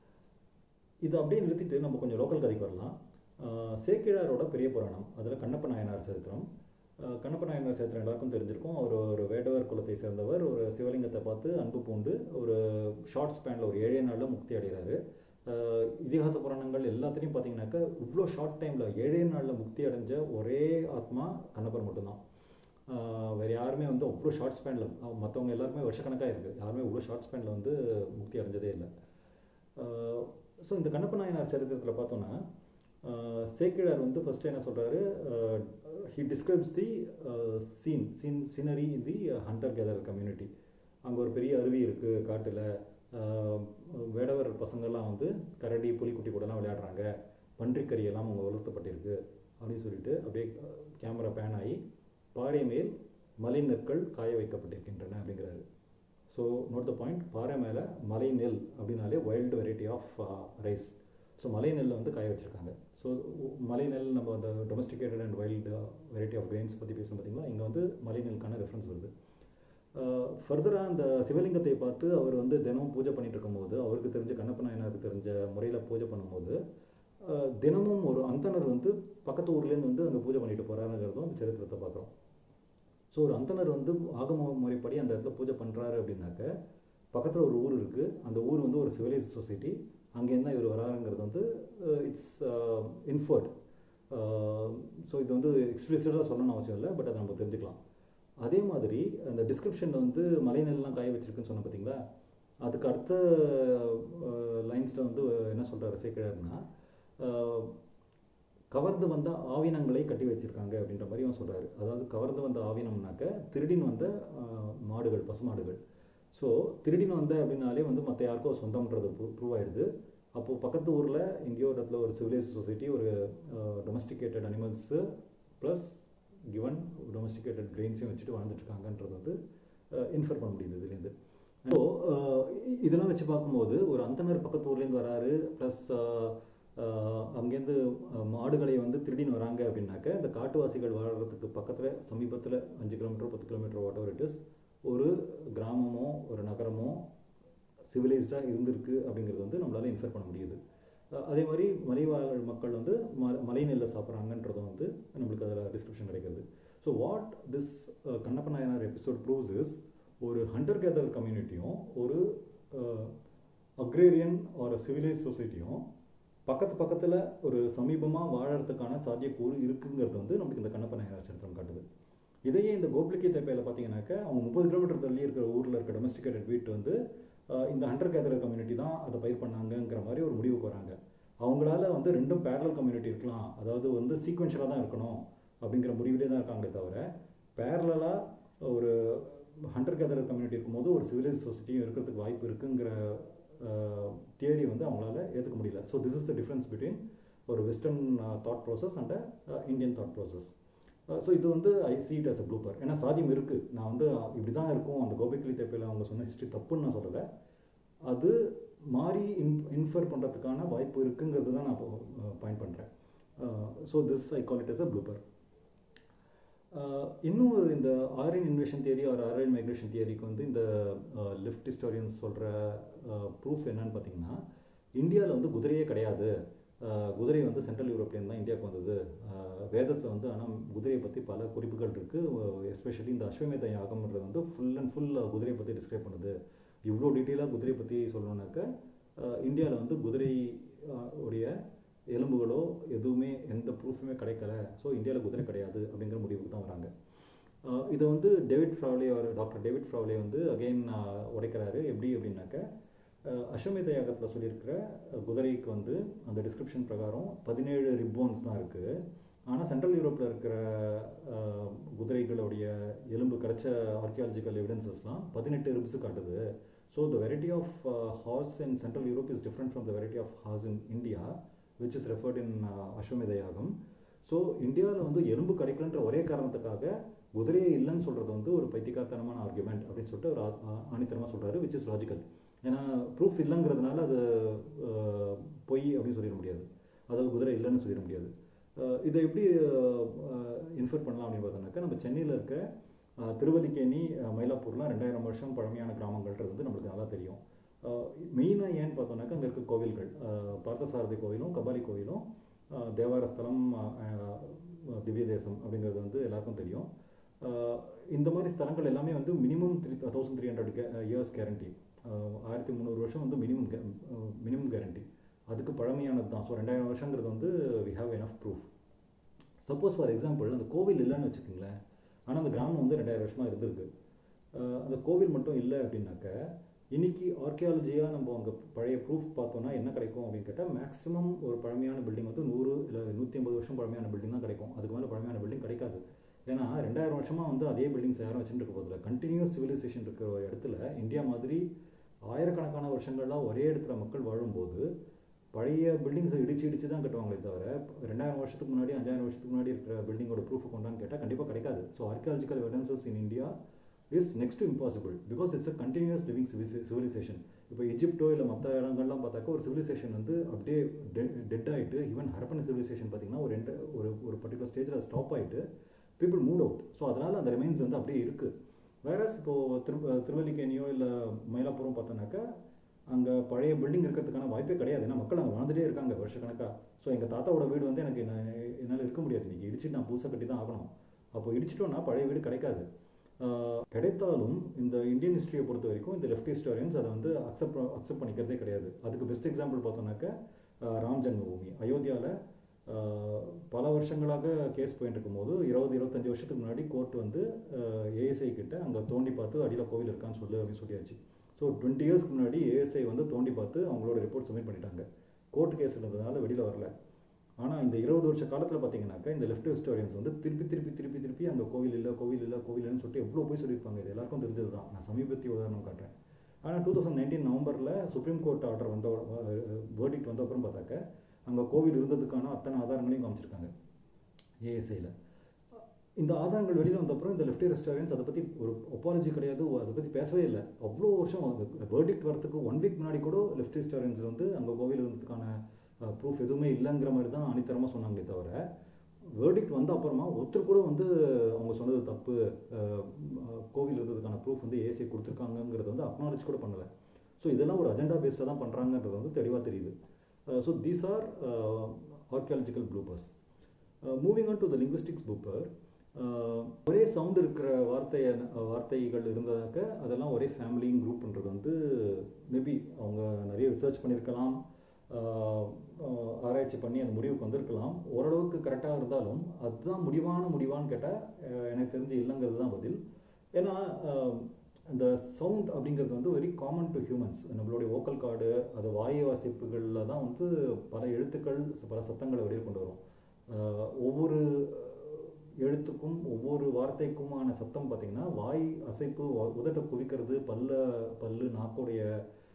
இது அப்படியே நிறுத்திட்டு நம்ம கொஞ்சம் லோக்கல் கதைக்கு வரலாம் சேக்கிழாரோட பெரிய புராணம் அதில் கண்ணப்ப நாயனார் சரித்திரம் கண்ணப்ப நாயனார் சரித்திரம் எல்லாருக்கும் தெரிஞ்சிருக்கும் அவர் ஒரு வேடவர் குலத்தை சேர்ந்தவர் ஒரு சிவலிங்கத்தை பார்த்து அன்பு பூண்டு ஒரு ஷார்ட் ஸ்பேனில் ஒரு ஏழே நாளில் முக்தி அடைகிறாரு இதிகாச புராணங்கள் எல்லாத்துலேயும் பார்த்தீங்கன்னாக்கா இவ்வளோ ஷார்ட் டைமில் ஏழே நாளில் முக்தி அடைஞ்ச ஒரே ஆத்மா கண்ணப்பர் மட்டும்தான் வேறு யாருமே வந்து அவ்வளோ ஷார்ட் ஸ்பேனில் மற்றவங்க எல்லாருமே வருஷக்கணக்காக இருக்குது யாருமே இவ்வளோ ஷார்ட் ஸ்பேனில் வந்து முக்தி அடைஞ்சதே இல்லை ஸோ இந்த கண்ணப்ப நாயனார் சரித்திரத்தில் பார்த்தோன்னா சேக்கிழார் வந்து ஃபஸ்ட்டு என்ன சொல்கிறாரு he describes the scene scene scenery in the hunter gatherer community அங்கே ஒரு பெரிய அருவி இருக்குது காட்டில் வேடவர் பசங்கள்லாம் வந்து கரடி புலிக்குட்டி கூடலாம் விளையாடுறாங்க பன்றிக்கறியெல்லாம் அவங்க வளர்த்தப்பட்டிருக்கு அப்படின்னு சொல்லிட்டு அப்படியே கேமரா பேன் ஆகி பாறை மேல் மலை நெற்கள் காய வைக்கப்பட்டிருக்கின்றன அப்படிங்கிறாரு ஸோ நோட் த பாயிண்ட் பாறை மேலே மலை நெல் அப்படின்னாலே wild variety of rice so மலை நெல்லை வந்து காய வச்சுருக்காங்க ஸோ மலை நெல் நம்ம அந்த domesticated and wild variety of grains பற்றி பேசும் பார்த்தீங்களா இங்கே வந்து மலை நெல்லுக்கான ரெஃபரன்ஸ் வருது ஃபர்தராக அந்த சிவலிங்கத்தை பார்த்து அவர் வந்து தினமும் பூஜை பண்ணிட்டு இருக்கும்போது அவருக்கு தெரிஞ்ச கண்ணப்ப நாயனாருக்கு தெரிஞ்ச முறையில் பூஜை பண்ணும்போது தினமும் ஒரு அந்தனர் வந்து பக்கத்து ஊர்லேருந்து வந்து அங்கே பூஜை பண்ணிட்டு போகிறாருங்கிறதும் அந்த சரித்திரத்தை பார்க்குறோம் ஸோ ஒரு அந்தனர் வந்து ஆகம முறைப்படி அந்த இடத்துல பூஜை பண்ணுறாரு அப்படின்னாக்க பக்கத்தில் ஒரு ஊர் இருக்குது அந்த ஊர் வந்து ஒரு சிவிலைஸ் சொசைட்டி அங்கேருந்து தான் இவர் வராருங்கிறது வந்து இட்ஸ் இன்ஃபர்ட் ஸோ இது வந்து எக்ஸ்பிளிசிட்டாக சொல்லணும்னு அவசியம் இல்லை பட் அதை நம்ம தெரிஞ்சுக்கலாம் அதே மாதிரி அந்த டிஸ்கிரிப்ஷனில் வந்து மலைநெல்லாம் காய வச்சிருக்குன்னு சொன்ன பார்த்தீங்களா அதுக்கு அடுத்த லைன்ஸில் வந்து என்ன சொல்கிறாரு சேக்கிழார்னா கவர்ந்து வந்த ஆவினங்களை கட்டி வச்சிருக்காங்க அப்படின்ற மாதிரி அவன் சொல்கிறாரு அதாவது கவர்ந்து வந்த ஆவினம்னாக்க திருடின் வந்த மாடுகள் பசுமாடுகள் ஸோ திருடின் வந்த அப்படின்னாலே வந்து மற்ற யாருக்கோ சொந்தம்ன்றது ப்ரூவ் ஆயிடுது அப்போது பக்கத்து ஊரில் எங்கேயோ இடத்துல ஒரு சிவிலைஸ் சொசைட்டி ஒரு domesticated animals plus given domesticated கிரெயின்ஸையும் வச்சுட்டு வாழ்ந்துட்டு இருக்காங்கன்றது வந்து இன்ஃபர் பண்ண முடியுது இதுலேருந்து ஸோ இதெல்லாம் வச்சு பார்க்கும்போது ஒரு அந்தனர் பக்கத்து ஊர்லேருந்து வராரு ப்ளஸ் அங்கேருந்து மாடுகளை வந்து திருடின்னு வராங்க அப்படின்னாக்க இந்த காட்டுவாசிகள் வாழ்கிறதுக்கு பக்கத்தில் சமீபத்தில் அஞ்சு கிலோமீட்டர் பத்து kilometre whatever it is ஒரு கிராமமோ ஒரு நகரமோ சிவிலைஸ்டாக இருந்திருக்கு அப்படிங்கிறது வந்து நம்மளால் இன்ஃபர் பண்ண முடியுது அதே மாதிரி மலைவாழ் மக்கள் வந்து ம மலை நெல்லை சாப்பிட்றாங்கன்றது வந்து நம்மளுக்கு அதில் டிஸ்கிரிப்ஷன் கிடைக்கிறது so what this Kannappa Nayanar episode proves is ஒரு ஹண்டர் கேதர் கம்யூனிட்டியும் ஒரு அக்ரேரியன் ஒரு சிவிலைஸ் சொசைட்டியும் பக்கத்து பக்கத்தில் ஒரு சமீபமாக வாழறதுக்கான சாத்தியக்கூறு இருக்குங்கிறது வந்து நம்மளுக்கு இந்த கண்ணப்ப நாயனார் சரித்திரம் காட்டுது இதையே இந்த கோப்ளிக்கி தேப்பையில் பார்த்தீங்கன்னாக்க அவங்க முப்பது கிலோமீட்டர் தள்ளி இருக்கிற ஊரில் இருக்க டொமஸ்டிகேட்டட் வீட்டு வந்து இந்த ஹண்டர் கேதர் கம்யூனிட்டி தான் அதை பயிர் பண்ணாங்கங்கிற மாதிரி ஒரு முடிவுக்கு வராங்க அவங்களால வந்து ரெண்டும் பேரல் கம்யூனிட்டி இருக்கலாம் அதாவது வந்து சீக்வென்ஷலாக தான் இருக்கணும் அப்படிங்கிற முடிவிலே தான் இருக்காங்களே தவிர பேரலாக ஒரு ஹண்டர் கேதர் கம்யூனிட்டி இருக்கும்போது ஒரு சிவிலைஸ் சொசைட்டியும் இருக்கிறதுக்கு வாய்ப்பு இருக்குங்கிற தியரி வந்து அவங்களால ஏற்றுக்க முடியல so this is the difference between ஒரு western thought process and Indian thought process so இது வந்து I see it as a blooper ஏன்னா சாத்தியம் இருக்குது நான் வந்து இப்படி தான் இருக்கும் அந்த கோபிக்லி தேப்பையில் அவங்க சொன்ன ஹிஸ்ட்ரி தப்புன்னு நான் சொல்லலை அது மாறி இன் இன்ஃபர் பண்ணுறதுக்கான வாய்ப்பு இருக்குங்கிறது தான் நான் பாயிண்ட் பண்ணுறேன் so this I call it as a blooper இன்னும் ஒரு இந்த ஆரியன் இன்வேஷன் தியரி ஒரு ஆரியன் மைக்ரேஷன் தியரிக்கு வந்து இந்த லெஃப்ட் ஹிஸ்டாரியன்ஸ் சொல்கிற ப்ரூஃப் என்னன்னு பார்த்தீங்கன்னா இந்தியாவில் வந்து குதிரையே கிடையாது குதிரை வந்து சென்ட்ரல் யூரோப்லேருந்து தான் இந்தியாவுக்கு வந்தது வேதத்தில் வந்து ஆனால் குதிரையை பற்றி பல குறிப்புகள் இருக்குது எஸ்பெஷலி இந்த அஸ்வமேத யாகம்ன்றது வந்து ஃபுல் அண்ட் ஃபுல் குதிரையை பற்றி டிஸ்கிரைப் பண்ணுது இவ்வளோ டீட்டெயிலாக குதிரையை பற்றி சொல்லணுன்னாக்க இந்தியாவில் வந்து குதிரை அஹ், உடைய எலும்புகளோ எதுவுமே எந்த ப்ரூஃபுமே கிடைக்கல ஸோ இந்தியாவில் குதிரை கிடையாது அப்படிங்கிற முடிவுக்கு தான் வராங்க அஹ், இதை வந்து டேவிட் ஃப்ராவ்லே அவர் டாக்டர் டேவிட் ஃப்ராவ்லே வந்து அகைன் உடைக்கிறாரு எப்படி அப்படின்னாக்க அஹ், அஸ்வமேத யாகத்தில் சொல்லியிருக்கிற அஹ், குதிரைக்கு வந்து அந்த டிஸ்கிரிப்ஷன் பிரகாரம் பதினேழு ரிப்போன்ஸ் தான் இருக்குது ஆனால் சென்ட்ரல் யூரோப்பில் இருக்கிற அஹ், குதிரைகளுடைய எலும்பு கிடைச்ச ஆர்கியாலஜிக்கல் எவிடன்சஸ்லாம் பதினெட்டு ரிப்ஸ் காட்டுது so the variety of horse in central Europe is different from the variety of horse in India which is referred in Ashwamedha yagam so இந்தியாவில் வந்து எலும்பு கிடைக்கலன்ற ஒரே காரணத்துக்காக குதிரையே இல்லைன்னு சொல்கிறது வந்து ஒரு பைத்தியக்காரத்தனமான ஆர்குமெண்ட் அப்படின்னு சொல்லிட்டு ஒரு ஆணித்தனமாக சொல்கிறாரு விச் இஸ் லாஜிக்கல் ஏன்னா ப்ரூஃப் இல்லைங்கிறதுனால அது அஹ், பொய் அப்படின்னு சொல்லிட முடியாது அதாவது குதிரை இல்லைன்னு சொல்லிட முடியாது அஹ், இதை எப்படி இன்ஃபர் பண்ணலாம் அப்படின்னு பார்த்தோம்னாக்கா நம்ம சென்னையில் இருக்க அஹ், திருவல்லிக்கேணி அஹ், மயிலாப்பூர்லாம் ரெண்டாயிரம் வருஷம் பழமையான கிராமங்கள்ன்றது வந்து நம்மளுக்கு நல்லா தெரியும் மெயினாக ஏன்னு பார்த்தோம்னாக்கா அங்கே இருக்க கோவில்கள் அஹ், பார்த்தசாரதி கோவிலும் கபாலி கோவிலும் அஹ், தேவார ஸ்தலம் அஹ், அஹ், திவ்ய தேசம் அப்படிங்கிறது வந்து எல்லாருக்கும் தெரியும் அஹ், இந்த மாதிரி ஸ்தலங்கள் எல்லாமே வந்து minimum three thousand three hundred years guarantee ஆயிரத்தி முந்நூறு வருஷம் வந்து மினிமம் மினிமம் கேரண்டி அதுக்கு பழமையானது தான் ஸோ ரெண்டாயிரம் வருஷங்கிறது வந்து we have enough proof suppose for example அந்த கோவில் இல்லைன்னு வச்சுக்கோங்களேன் ஆனால் அந்த கிராமம் வந்து ரெண்டாயிரம் வருஷமாக இருந்திருக்கு அஹ் அந்த கோவில் மட்டும் இல்லை அப்படின்னாக்க இன்னைக்கு ஆர்கியாலஜியாக நம்ம அங்கே பழைய ப்ரூஃப் பார்த்தோம்னா என்ன கிடைக்கும் அப்படின்னு கேட்டால் மேக்ஸிமம் ஒரு பழமையான பில்டிங் வந்து நூறு இல்லை நூற்றி ஐம்பது வருஷம் பழமையான பில்டிங் தான் கிடைக்கும் அதுக்கு மேலே பழமையான பில்டிங் கிடைக்காது ஏன்னா ரெண்டாயிரம் வருஷமாக வந்து அதே பில்டிங்ஸ் யாரும் வச்சுட்டு இருக்க போதில்ல கண்டினியூஸ் சிவிலைசேஷன் இருக்கிற ஒரு இடத்துல இந்தியா மாதிரி ஆயிரக்கணக்கான வருஷங்கள்லாம் ஒரே இடத்துல மக்கள் வாழும்போது பழைய பில்டிங்ஸை இடிச்சு இடிச்சு தான் கட்டுவாங்களே தவிர ரெண்டாயிரம் வருஷத்துக்கு முன்னாடி அஞ்சாயிரம் வருஷத்துக்கு முன்னாடி இருக்கிற பில்டிங்கோட ப்ரூஃப் கொண்டான்னு கேட்டால் கண்டிப்பாக கிடைக்காது so archaeological evidences in India is next impossible because it's a continuous living civilisation இப்போ எஜிப்டோ இல்லை மற்ற இடங்கள்லாம் பார்த்தாக்கா ஒரு சிவிலைசேஷன் வந்து அப்படியே டெட் ஆகிட்டு ஈவன் ஹரப்பன் சிவிலைசேஷன் பார்த்தீங்கன்னா ஒரு ரெண்டு ஒரு ஒரு பர்டிகுலர் ஸ்டேஜில் ஸ்டாப் ஆகிட்டு பீப்புள் மூட் அவுட் ஸோ அதனால் அந்த ரிமைன்ஸ் வந்து அப்படியே இருக்குது வேறஸ் இப்போது திரு திருவல்லிக்கேணியோ இல்லை மயிலாப்பூரும் பார்த்தோன்னாக்கா அங்கே பழைய பில்டிங் இருக்கிறதுக்கான வாய்ப்பே கிடையாது ஏன்னா மக்கள் அங்கே வாழ்ந்துட்டே இருக்காங்க வருஷக்கணக்காக ஸோ எங்கள் தாத்தாவோட வீடு வந்து எனக்கு என்ன என்னால் இருக்க முடியாது இன்றைக்கி இடிச்சுட்டு நான் புதுசாக கட்டி தான் ஆகணும் அப்போ இடிச்சிட்டோன்னா பழைய வீடு கிடைக்காது ஆஹ் கிடைத்தாலும் இந்த இந்தியன் ஹிஸ்ட்ரியை பொறுத்த வரைக்கும் இந்த லெஃப்ட் ஹிஸ்டாரியன்ஸ் அதை வந்து அக்செப்ட் அக்செப்ட் பண்ணிக்கிறதே கிடையாது அதுக்கு பெஸ்ட் எக்ஸாம்பிள் பார்த்தோம்னாக்க ஆஹ் ராம் ஜென்மபூமி அயோத்தியாவில் பல வருஷங்களாக கேஸ் போயிட்டு இருக்கும்போது இருபது இருபத்தஞ்சு வருஷத்துக்கு முன்னாடி கோர்ட் வந்து ஏஎஸ்ஐ கிட்ட அங்கே தோண்டி பார்த்து அடியில் கோவில் இருக்கான்னு சொல்லு அப்படின்னு சொல்லியாச்சு ஸோ டுவெண்ட்டி இயர்ஸ்க்கு முன்னாடி ஏஎஸ்ஐ வந்து தோண்டி பார்த்து அவங்களோட ரிப்போர்ட் சப்மிட் பண்ணிட்டாங்க கோர்ட் கேஸ் இருந்ததுனால வெளியில் வரல ஆனால் இந்த இருபது வருஷ காலத்தில் பார்த்தீங்கன்னாக்கா இந்த லெஃப்ட் ஹிஸ்டோரியன்ஸ் வந்து திருப்பி திருப்பி திருப்பி திருப்பி அங்கே கோவில் இல்லை கோவில் இல்லை கோவில் இல்லைன்னு சொல்லிட்டு எவ்வளோ போய் சொல்லியிருப்பாங்க இது எல்லாருக்கும் தெரிஞ்சது தான் நான் சமீபத்திய உதாரணம் காட்டுறேன் ஆனால் டூ தௌசண்ட் நைன்டீன் நவம்பரில் சுப்ரீம் கோர்ட் ஆர்டர் வந்த வேர்டிக்ட் வந்த அப்புறம் பார்த்தாக்க அங்கே கோவில் இருந்ததுக்கான அத்தனை ஆதாரங்களையும் காமிச்சிருக்காங்க ஏஎஸ்ஐயில் இந்த ஆதாரங்கள் வெளியில் வந்த அப்புறம் இந்த லெஃப்ட் ரெஸ்டாரன்ஸ் அதை பற்றி ஒரு ஒப்பாலஜி கிடையாது அதை பற்றி பேசவே இல்லை அவ்வளோ வருஷம் வேர்டிக்ட் வரத்துக்கு ஒன் வீக் முன்னாடி கூட லெஃப்ட் ரெஸ்டாரன்ஸ் வந்து அங்கே கோவில் இருந்ததுக்கான ப்ரூஃப் எதுவுமே இல்லைங்கிற மாதிரி தான் அனித்தரமாக சொன்னாங்களே தவிர வேர்டிக்ட் வந்த அப்புறமா ஒருத்தர் கூட வந்து அவங்க சொன்னது தப்பு அஹ், கோவில் இருந்ததுக்கான ப்ரூஃப் வந்து ஏசி கொடுத்துருக்காங்கங்கிறத வந்து அக்னாலேஜ் கூட பண்ணலை ஸோ இதெல்லாம் ஒரு அஜெண்டா பேஸ்டாக தான் பண்ணுறாங்கன்றது வந்து தெளிவாக தெரியுது so these are archaeological bloopers moving on to the linguistics blooper ஒரே சவுண்ட் இருக்கிற வார்த்தை வார்த்தைகள் இருந்ததாக்க அதெல்லாம் ஒரே ஃபேமிலியும் குரூப்ன்றது வந்து மேபி அவங்க நிறைய ரிசர்ச் பண்ணியிருக்கலாம் ஆஹ் ஆஹ் ஆராய்ச்சி பண்ணி அந்த முடிவுக்கு வந்திருக்கலாம் ஓரளவுக்கு கரெக்டாக இருந்தாலும் அதுதான் முடிவான முடிவான்னு கேட்டால் எனக்கு தெரிஞ்சு இல்லைங்கிறது தான் பதில் ஏன்னா ஆஹ் அந்த சவுண்ட் அப்படிங்கிறது வந்து வெரி காமன் டு ஹியூமன்ஸ் நம்மளுடைய ஓக்கல் கார்டு அது வாயு வாசிப்புகளில் தான் வந்து பல எழுத்துக்கள் பல சத்தங்களை வெளியே கொண்டு வரும் ஆஹ் ஒவ்வொரு எழுத்துக்கும் ஒவ்வொரு வார்த்தைக்குமான சத்தம் பார்த்தீங்கன்னா வாய் அசைப்பு வ- உதட்டை குவிக்கிறது பல்ல பல்லு நாக்குடைய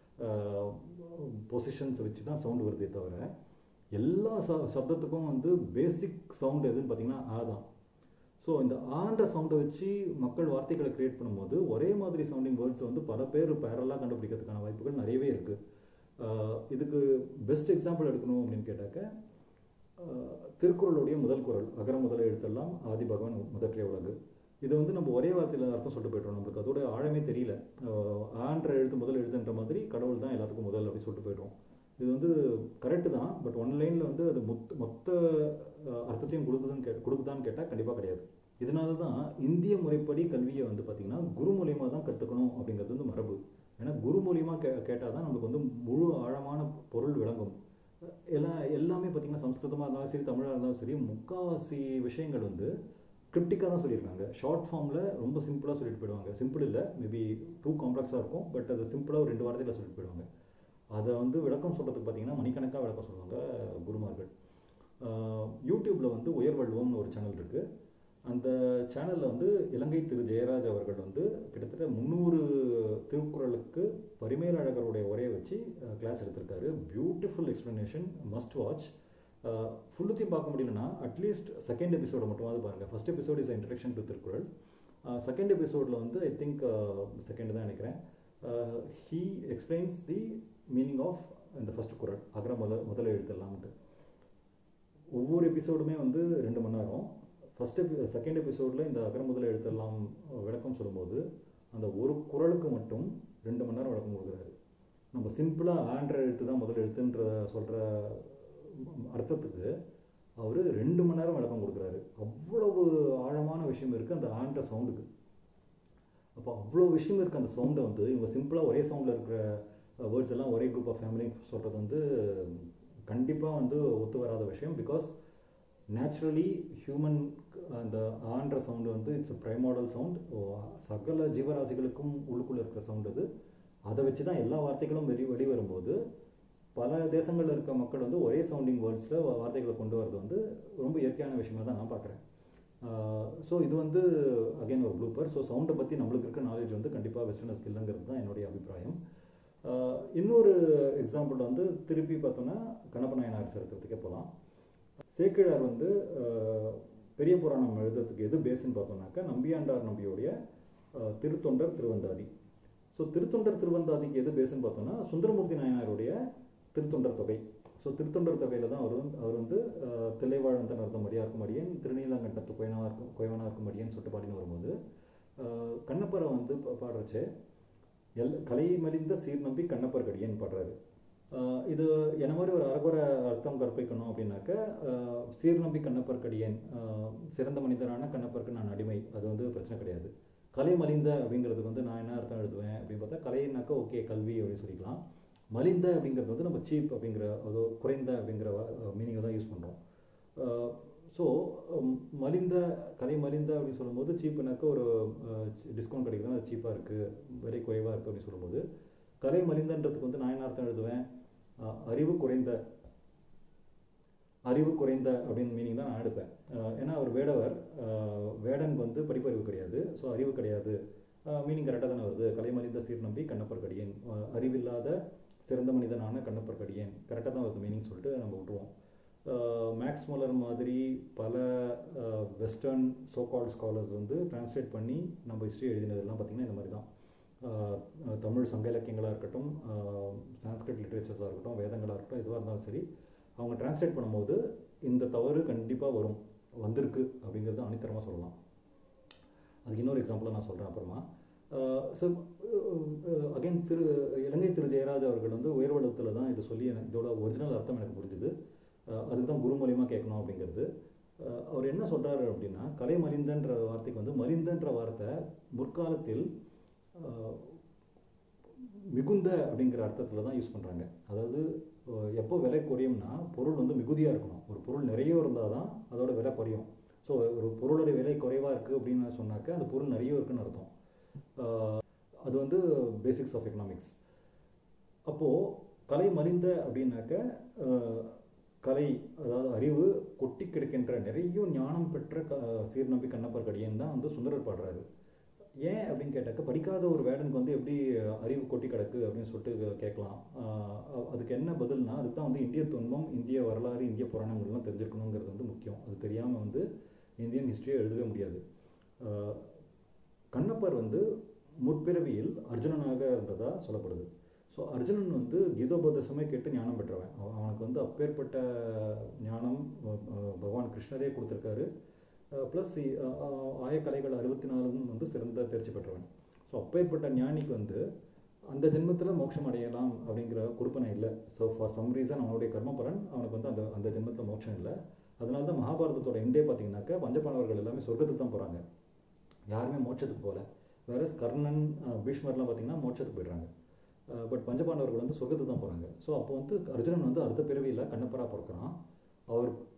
பொசிஷன்ஸ் வச்சு தான் சவுண்ட் வருதே தவிர எல்லா ச சப்தத்துக்கும் வந்து பேசிக் சவுண்ட் எதுன்னு பார்த்தீங்கன்னா ஆ தான் ஸோ இந்த ஆன்ற சவுண்டை வச்சு மக்கள் வார்த்தைகளை கிரியேட் பண்ணும்போது ஒரே மாதிரி சவுண்டிங் வேர்ட்ஸ் வந்து பல பேர் பேரலாக கண்டுபிடிக்கிறதுக்கான வாய்ப்புகள் நிறையவே இருக்குது இதுக்கு பெஸ்ட் எக்ஸாம்பிள் எடுக்கணும் அப்படின்னு கேட்டாக்க ஆஹ் திருக்குறளுடைய முதல் குறள் அகர முதல எழுத்தெல்லாம் ஆதி பகவான் முதற்றே உலகு இது வந்து நம்ம ஒரே வார்த்தையில் அர்த்தம் சொல்லிட்டு போயிட்டோம் நம்மளுக்கு அதோட ஆழமே தெரியல ஆஹ் ஆன்ற எழுத்து முதல் எழுத்துன்ற மாதிரி கடவுள் தான் எல்லாத்துக்கும் முதல் அப்படி சொல்லிட்டு போயிடுறோம் இது வந்து கரெக்டு தான் பட் ஒன் லைனில் வந்து அது மொத்த மொத்த ஆஹ் அர்த்தத்தையும் கொடுக்குதுன்னு கே கொடுக்குதான்னு கேட்டால் கண்டிப்பாக கிடையாது இதனால தான் இந்திய முறைப்படி கல்வியை வந்து பார்த்திங்கன்னா குரு மூலியமாக தான் கற்றுக்கணும் அப்படிங்கிறது வந்து மரபு ஏன்னா குரு இருந்தாலும் சரி முக்கால்வாசி விஷயங்கள் வந்து கிரிப்டிக்காக தான் சொல்லியிருக்காங்க ஷார்ட் ஃபார்மில் ரொம்ப சிம்பிளாக சொல்லிட்டு போயிடுவாங்க சிம்பிள் இல்லை மேபி டூ காம்ப்ளெக்ஸாக இருக்கும் பட் அது சிம்பிளாக ஒரு ரெண்டு வாரத்தில் சொல்லிட்டு போயிடுவாங்க அதை வந்து விளக்கம் சொல்கிறதுக்கு பார்த்தீங்கன்னா மணிக்கணக்காக விளக்கம் சொல்லுவாங்க குருமார்கள் யூடியூப்பில் வந்து உயர்வள்ளுவம்னு ஒரு சேனல் இருக்குது அந்த சேனலில் வந்து இலங்கை திரு ஜெயராஜ் அவர்கள் வந்து கிட்டத்தட்ட முந்நூறு திருக்குறளுக்கு பரிமேல் அழகருடைய உரையை வச்சு கிளாஸ் எடுத்திருக்காரு பியூட்டிஃபுல் எக்ஸ்ப்ளனேஷன் மஸ்ட் வாட்ச் ஃபுல்லுத்தையும் பார்க்க முடியலன்னா அட்லீஸ்ட் செகண்ட் எபிசோட மட்டுமாவது பாருங்கள் first episode is introduction to Thirukkural second எபிசோடில் வந்து ஐ திங்க் செகண்ட் தான் நினைக்கிறேன் he explains the meaning of இந்த ஃபஸ்ட் குரல் அகர முதல் முதல் எழுத்தெல்லாம்ட்டு ஒவ்வொரு எபிசோடுமே வந்து ரெண்டு மணி நேரம் ஃபஸ்ட் எபி செகண்ட் எபிசோடில் இந்த அகர முதல் எழுத்தெல்லாம் விளக்கம் சொல்லும்போது அந்த ஒரு குரலுக்கு மட்டும் ரெண்டு மணி நேரம் விளக்கம் கொடுக்குறாரு நம்ம சிம்பிளாக ஆண்ட்ர எழுத்து தான் முதல் எழுத்துன்ற சொல்கிற அர்த்தத்துக்கு அவர் ரெண்டு மணி நேரம் விளக்கம் கொடுக்குறாரு அவ்வளவு ஆழமான விஷயம் இருக்குது அந்த ஆண்ட சவுண்டுக்கு அப்போ அவ்வளோ விஷயம் இருக்குது அந்த சவுண்டை வந்து இவங்க சிம்பிளாக ஒரே சவுண்டில் இருக்கிற வேர்ட்ஸ் எல்லாம் ஒரே குரூப் ஆஃப் ஃபேமிலி சொல்கிறது வந்து கண்டிப்பாக வந்து ஒத்து வராத விஷயம் பிகாஸ் நேச்சுரலி ஹியூமன் அந்த ஆண்ட சவுண்டு வந்து இட்ஸ் ப்ரைம் மாடல் சவுண்ட் சகல ஜீவராசிகளுக்கும் உள்ளுக்குள்ளே இருக்கிற சவுண்ட் அது அதை வச்சு தான் எல்லா வார்த்தைகளும் வெளி வெளிவரும்போது பல தேசங்களில் இருக்க மக்கள் வந்து ஒரே சவுண்டிங் வேர்ட்ஸில் வார்த்தைகளை கொண்டு வரது வந்து ரொம்ப இயற்கையான விஷயமா தான் நான் பார்க்குறேன் ஸோ இது வந்து அகைன் ஒரு ப்ளூப்பர் ஸோ சவுண்டை பற்றி நம்மளுக்கு இருக்க நாலேஜ் வந்து கண்டிப்பாக வெஸ்டர்னஸ் இல்லைங்கிறது தான் என்னுடைய அபிப்பிராயம் இன்னொரு எக்ஸாம்பிள் வந்து திருப்பி பார்த்தோன்னா கண்ணப்ப நாயனார் சரித்திரத்துக்கே போகலாம் சேக்கிழார் வந்து பெரிய புராணம் எழுதுறதுக்கு எது பேஸ்ன்னு பார்த்தோம்னாக்கா நம்பியாண்டார் நம்பியோடைய திருத்தொண்டர் திருவந்தாதி ஸோ திருத்தொண்டர் திருவந்தாதிக்கு எது பேஸ்ன்னு பார்த்தோம்னா சுந்தரமூர்த்தி நாயனாருடைய திருத்தொண்டர் தொகை ஸோ திருத்தொண்டர் தொகையில் தான் அவர் வந்து அவர் வந்து தில்லைவாழ்ந்தன் அர்த்தம் மடியாருக்கும் அடியேன் திருநீலங்கண்டத்து குயனாருக்கும் குயவனாருக்கும் அடியேன்னு சொல்லிட்டு பாடின்னு வரும்போது கண்ணப்பரை வந்து பாடுறச்சு எல் கலை மலிந்த சீர் நம்பி கண்ணப்பர் கடியன் பாடுறாரு இது என்ன மாதிரி ஒரு அறகுறை அர்த்தம் கற்பிக்கணும் அப்படின்னாக்க சீர் நம்பி கண்ணப்பர் கடியன் சிறந்த மனிதரான கண்ணப்பருக்கு நான் அடிமை அது வந்து பிரச்சனை கிடையாது கலை மலிந்த அப்படிங்கிறதுக்கு வந்து நான் என்ன அர்த்தம் எழுதுவேன் அப்படின்னு பார்த்தா கலைனாக்கா ஓகே கல்வி அப்படின்னு சொல்லிக்கலாம் மலிந்த அப்படிங்கிறது வந்து நம்ம சீப் அப்படிங்கிற அதோ குறைந்த அப்படிங்கிற மீனிங்கை தான் யூஸ் பண்ணுறோம் ஸோ மலிந்த கலை மலிந்த அப்படின்னு சொல்லும்போது சீப்புனாக்கா ஒரு டிஸ்கவுண்ட் கிடைக்குதுன்னா அது சீப்பாக இருக்குது விலை குறைவாக இருக்குது அப்படின்னு சொல்லும்போது கலை மலிந்தன்றதுக்கு வந்து நான் என்ன அர்த்தம் எழுதுவேன் அறிவு குறைந்த அறிவு குறைந்த அப்படின்னு மீனிங் தான் நான் எடுப்பேன் ஏன்னா அவர் வேடவர் வேடன் வந்து படிப்பறிவு கிடையாது ஸோ அறிவு கிடையாது மீனிங் கரெக்டாக தானே வருது கலைமலிந்த சீர் நம்பி கண்ணப்பர் கடியன் அறிவில்லாத சிறந்த மனிதனான கண்ணப்பர் கடியன் கரெக்டாக தான் வருது மீனிங் சொல்லிட்டு நம்ம விட்டுருவோம் மேக்ஸ் மலர் மாதிரி பல வெஸ்டர்ன் சோகால்ட் ஸ்காலர்ஸ் வந்து டிரான்ஸ்லேட் பண்ணி நம்ம ஹிஸ்ட்ரி எழுதினதெல்லாம் பார்த்திங்கன்னா இந்த மாதிரி தான் தமிழ் சங்க இலக்கியங்களாக இருக்கட்டும் சான்ஸ்கிரிட் லிட்ரேச்சர்ஸாக இருக்கட்டும் வேதங்களாக இருக்கட்டும் எதுவாக இருந்தாலும் சரி அவங்க டிரான்ஸ்லேட் பண்ணும்போது இந்த தவறு கண்டிப்பாக வரும் வந்திருக்கு அப்படிங்கிறது அனித்தரமாக சொல்லலாம் அதுக்கு இன்னொரு எக்ஸாம்பிளாக நான் சொல்கிறேன் அப்புறமா ஸோ அகைன் திரு இலங்கை திரு ஜெயராஜ் அவர்கள் வந்து உயர்வடத்தில் தான் இதை சொல்லி எனக்கு இதோட ஒரிஜினல் அர்த்தம் எனக்கு புரிஞ்சுது அதுக்கு தான் குரு மூலியமாக கேட்கணும் அப்படிங்கிறது அவர் என்ன சொல்கிறாரு அப்படின்னா கலை மலிந்தன்ற வார்த்தைக்கு வந்து மலிந்தன்ற வார்த்தை முற்காலத்தில் மிகுந்த அப்படிங்கிற அர்த்தத்தில் தான் யூஸ் பண்ணுறாங்க அதாவது எப்போ விலை குறையும்னா பொருள் வந்து மிகுதியாக இருக்கணும் ஒரு பொருள் நிறைய இருந்தால் தான் அதோட விலை குறையும் ஸோ ஒரு பொருளோட விலை குறைவாக இருக்குது அப்படின்னு சொன்னாக்க அந்த பொருள் நிறைய இருக்குன்னு அர்த்தம் அது வந்து பேசிக்ஸ் ஆஃப் எக்கனாமிக்ஸ் அப்போது கலை மலிந்த அப்படின்னாக்க கலை அதாவது அறிவு கொட்டி கிடக்கின்ற நிறைய ஞானம் பெற்ற க சீர்நம்பி கண்ணப்பர் கடியன் தான் வந்து சுந்தரர் பாடுறாரு ஏன் அப்படின்னு கேட்டாக்க படிக்காத ஒரு வேடனுக்கு வந்து எப்படி அறிவு கொட்டி கிடக்கு அப்படின்னு சொல்லிட்டு கேட்கலாம் அதுக்கு என்ன பதில்னா அதுக்கு தான் வந்து இந்திய துன்பம் இந்திய வரலாறு இந்திய புராணங்கள்லாம் தெரிஞ்சிருக்கணுங்கிறது வந்து முக்கியம் அது தெரியாமல் வந்து இந்தியன் ஹிஸ்ட்ரியை எழுதவே முடியாது கண்ணப்பர் வந்து முற்பிறவியில் அர்ஜுனனாக இருந்ததா சொல்லப்படுது ஸோ அர்ஜுனன் வந்து கீதோபதேசமே கேட்டு ஞானம் பெற்றவன் அவனுக்கு வந்து அப்பேற்பட்ட ஞானம் பகவான் கிருஷ்ணரே கொடுத்துருக்காரு ப்ளஸ் ஆயக்கலைகள் அறுபத்தி நாலும் வந்து சிறந்த தேர்ச்சி பெற்றவன் ஸோ அப்பேற்பட்ட ஞானிக்கு வந்து அந்த ஜென்மத்தில் மோட்சம் அடையலாம் அப்படிங்கிற கொடுப்பனை இல்லை ஸோ ஃபார் சம் ரீசன் அவனுடைய கர்மபலன் அவனுக்கு வந்து அந்த அந்த ஜென்மத்தில் மோட்சம் இல்லை அதனால தான் மகாபாரதத்தோட எண்டே பார்த்தீங்கன்னாக்கா பஞ்சபாண்டவர்கள் எல்லாமே சொர்க்கத்துக்கு தான் போகிறாங்க யாருமே மோட்சத்துக்கு போகல வேற கர்ணன் பீஷ்மர்லாம் பார்த்தீங்கன்னா மோட்சத்துக்கு போயிடுறாங்க பட் பஞ்சபாண்டவர்கள் வந்து சொர்க்கத்துக்கு தான் போகிறாங்க ஸோ அப்போ வந்து அர்ஜுனன் வந்து அடுத்த பிறவியில் கண்ணப்பராக பிறக்கிறான் அவர்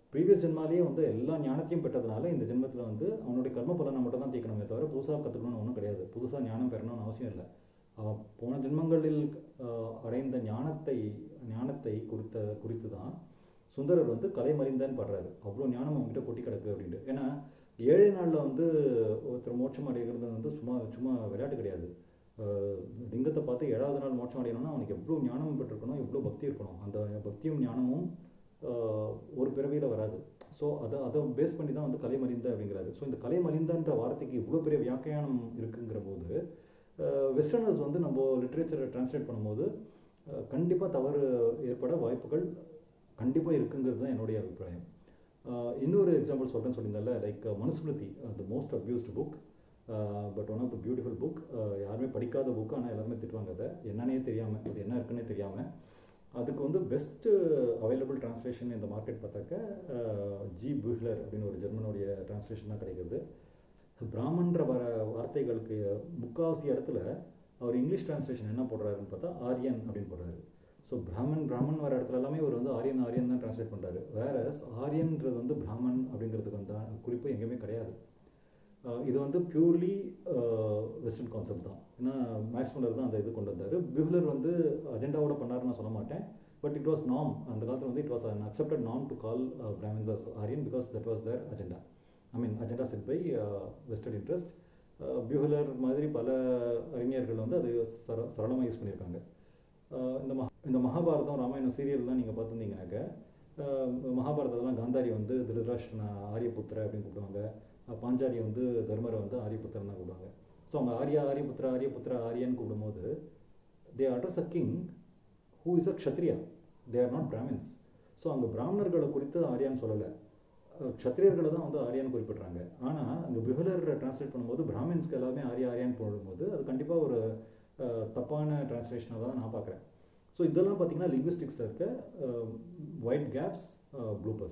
ப்ரீவியஸ் ஜென்மாலேயே வந்து எல்லா ஞானத்தையும் பெற்றதுனால இந்த ஜென்மத்தில் வந்து அவனுடைய கர்ம பலனை மட்டும் தான் தீர்க்கணுமே தவிர புதுசாக கற்றுக்கணும்னு ஒன்றும் கிடையாது புதுசாக ஞானம் பெறணும்னு அவசியம் இல்லை அவன் போன ஜென்மங்களில் ஆஹ், அடைந்த ஞானத்தை ஞானத்தை குறித்த குறித்து தான் சுந்தரர் வந்து கலைமறிந்தன் பாடுறாரு அவ்வளோ ஞானம் அவங்ககிட்ட கொட்டி கிடக்கு அப்படின்ட்டு ஏன்னா ஏழை நாளில் வந்து ஒருத்தர் மோட்சம் அடைகிறது வந்து சும்மா சும்மா விளையாட்டு கிடையாது ஆஹ், லிங்கத்தை பார்த்து ஏழாவது நாள் மோட்சம் அடையணும்னா அவனுக்கு எவ்வளோ ஞானம் பெற்றிருக்கணும் எவ்வளோ பக்தி இருக்கணும் அந்த பக்தியும் ஞானமும் ஆஹ், ஒரு பிறவியில் வராது ஸோ அதை அதை பேஸ் பண்ணி தான் வந்து கலைமறிந்த அப்படிங்கிறாரு ஸோ இந்த கலைமறிந்தன்ற வார்த்தைக்கு இவ்வளோ பெரிய வியாக்கியானம் இருக்குங்கிற போது வெஸ்டர்னர்ஸ் வந்து நம்ம லிட்ரேச்சரை டிரான்ஸ்லேட் பண்ணும்போது கண்டிப்பாக தவறு ஏற்பட வாய்ப்புகள் கண்டிப்பாக இருக்குங்கிறது தான் என்னுடைய அபிப்பிராயம் ஆஹ் இன்னொரு எக்ஸாம்பிள் சொல்கிறேன்னு சொல்லியிருந்தால like Manusmriti the most abused book but one of the beautiful book யாருமே படிக்காத புக் ஆனால் எல்லாருமே திட்டுவாங்க அதை என்னன்னே தெரியாமல் அது என்ன இருக்குன்னே தெரியாமல் அதுக்கு வந்து பெஸ்ட்டு அவைலபிள் டிரான்ஸ்லேஷன் இந்த மார்க்கெட் பார்த்தாக்க ஆஹ் ஜி புஹ்லர் அப்படின்னு ஒரு ஜெர்மனுடைய டிரான்ஸ்லேஷன் தான் கிடைக்குது பிராமன்ற வர வார்த்தைகளுக்கு முக்காவாசி இடத்துல அவர் இங்கிலீஷ் டிரான்ஸ்லேஷன் என்ன போடுறாருன்னு பார்த்தா ஆரியன் அப்படின்னு போடுறாரு ஸோ பிராமன் பிராமன் வர இடத்துல எல்லாமே இவர் வந்து ஆரியன் ஆரியன் தான் டிரான்ஸ்லேட் பண்ணுறாரு வேற ஆரியன்றது வந்து பிராமன் அப்படிங்கிறதுக்கு வந்து குறிப்பு எங்கேயுமே கிடையாது அஹ் இது வந்து பியூர்லி வெஸ்டர்ன் கான்செப்ட் தான் ஏன்னா மேக்ஸ் முல்லர் தான் அந்த இது கொண்டு வந்தார் பியூலர் வந்து அஜெண்டாவோட பண்ணாருன்னு நான் சொல்ல மாட்டேன் பட் இட் வாஸ் நாம் அந்த காலத்தில் வந்து இட் வாஸ் அன் அக்செப்டட் நாம் to call Brahmins as Aryan because that was their agenda I mean agenda set by western interest Buhler மாதிரி பல அறிஞர்கள் வந்து அது சர சரளமாக யூஸ் பண்ணியிருக்காங்க அஹ் இந்த மகா இந்த மகாபாரதம் ராமாயணம் சீரியல்லாம் நீங்கள் பார்த்துருந்தீங்கன்னாக்க அஹ் மகாபாரதத்தெல்லாம் காந்தாரி வந்து திருதராஷ்டிரன ஆரியபுத்திர அப்படின்னு கூப்பிடுவாங்க அஹ் பாஞ்சாலி வந்து தர்மரை வந்து ஆரியபுத்திரன் தான் கூப்பிடுவாங்க ஸோ அவங்க ஆரியா ஆரியபுத்திர ஆரியபுத்திர ஆரியன்னு கூப்பிடும்போது they address a king who is a Kshatriya they are not Brahmins so அங்கே பிராமணர்களை குறித்து ஆரியான்னு சொல்லலை க்ஷத்ரியர்களை தான் வந்து ஆரியான்னு குறிப்பிட்றாங்க ஆனால் அங்கே பிஹலர் டிரான்ஸ்லேட் பண்ணும்போது பிராமின்ஸ்க்கு எல்லாமே ஆரியா ஆரியான்னு போடும்போது அது கண்டிப்பாக ஒரு அஹ், தப்பான டிரான்ஸ்லேஷனாக தான் நான் பார்க்குறேன் ஸோ இதெல்லாம் பார்த்தீங்கன்னா லிங்குவிஸ்டிக்ஸில் இருக்க wide gaps bloopers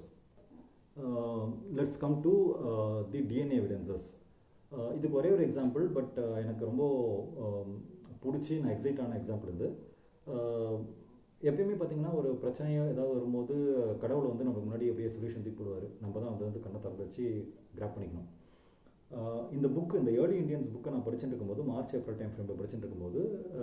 let's come to the DNA evidences இதுக்கு ஒரே ஒரு எக்ஸாம்பிள் பட் எனக்கு ரொம்ப um, பிடிச்சி நான் எக்ஸைட் ஆன எக்ஸாம்பிள் இது Uh, எப்பயுமே பார்த்தீங்கன்னா ஒரு பிரச்சனையோ ஏதாவது வரும்போது கடவுள் வந்து நமக்கு முன்னாடி எப்படியே சொல்யூஷன் தூக்கி போடுவார் நம்ம தான் வந்து வந்து கண்ணை திறந்து வச்சு கிராப் பண்ணிக்கணும் Uh, இந்த புக் இந்த ஏர்லி இந்தியன்ஸ் புக்கை நான் படிச்சுட்டு இருக்கும்போது மார்ச் ஏப்ரல் டைம் ஃப்ரேமில் படிச்சுட்டு இருக்கும்போது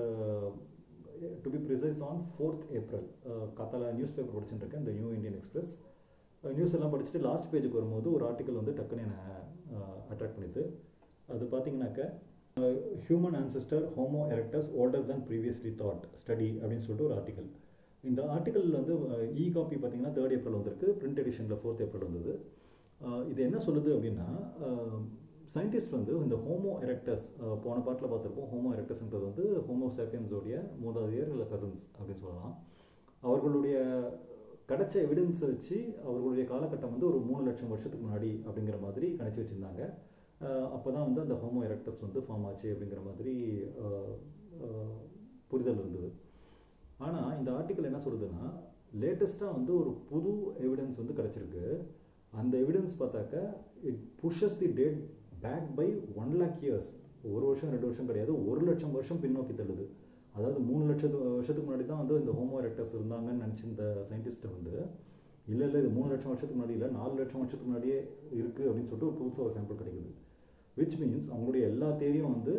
to be precise on fourth April கத்தால நியூஸ் பேப்பர் படிச்சுட்டு இருக்கேன் இந்த நியூ இந்தியன் எக்ஸ்பிரஸ் நியூஸ் எல்லாம் படிச்சுட்டு லாஸ்ட் பேஜுக்கு வரும்போது ஒரு ஆர்டிக்கல் வந்து டக்குன்னு என்னை அட்ராக்ட் பண்ணிது அது பார்த்தீங்கன்னாக்க human ancestor homo erectus older than previously thought study அப்படின்னு சொல்லிட்டு ஒரு ஆர்டிக்கல் இந்த ஆர்டிக்கல் வந்து இ காப்பி பார்த்தீங்கன்னா தேர்ட் ஏப்ரல் வந்திருக்கு பிரிண்ட் எடிஷனில் ஃபோர்த் ஏப்ரல் வந்தது அஹ் இது என்ன சொல்லுது அப்படின்னா சயின்டிஸ்ட் வந்து இந்த ஹோமோ எரக்டஸ் போன பாட்டில் பார்த்துருப்போம் ஹோமோ எரக்டஸ்ன்றது வந்து ஹோமோ சாப்பியன்ஸோடைய மூதாதையர் இல்லை கசின்ஸ் அப்படின்னு சொல்லலாம் அவர்களுடைய கிடைச்ச எவிடன்ஸ் வச்சு அவர்களுடைய காலகட்டம் வந்து ஒரு மூணு லட்சம் வருஷத்துக்கு முன்னாடி அப்படிங்கிற மாதிரி கணிச்சு வச்சுருந்தாங்க அப்போ தான் வந்து அந்த ஹோமோ எரக்டஸ் வந்து ஃபார்ம் ஆச்சு அப்படிங்கிற மாதிரி அஹ், அஹ், புரிதல் இருந்தது ஆனால் இந்த ஆர்டிக்கல் என்ன சொல்லுதுன்னா லேட்டஸ்ட்டாக வந்து ஒரு புது எவிடன்ஸ் வந்து கிடச்சிருக்கு அந்த எவிடன்ஸ் பார்த்தாக்க it pushes the date back by one lakh years ஒரு வருஷம் ரெண்டு வருஷம் கிடையாது ஒரு லட்சம் வருஷம் பின்னோக்கி தள்ளுது அதாவது மூணு லட்சத்து வருஷத்துக்கு முன்னாடி தான் வந்து இந்த ஹோமோ எரக்டஸ் இருந்தாங்கன்னு நினச்சி இந்த சயின்டிஸ்ட்டை வந்து இல்லை இல்லை இது மூணு லட்சம் வருஷத்துக்கு முன்னாடி இல்லை நாலு லட்சம் வருஷத்துக்கு முன்னாடியே இருக்குது அப்படின்னு சொல்லிட்டு ஒரு புதுசாக ஒரு சாம்பிள் கிடைக்குது விச் மீன்ஸ் அவங்களுடைய எல்லா தேரியும் வந்து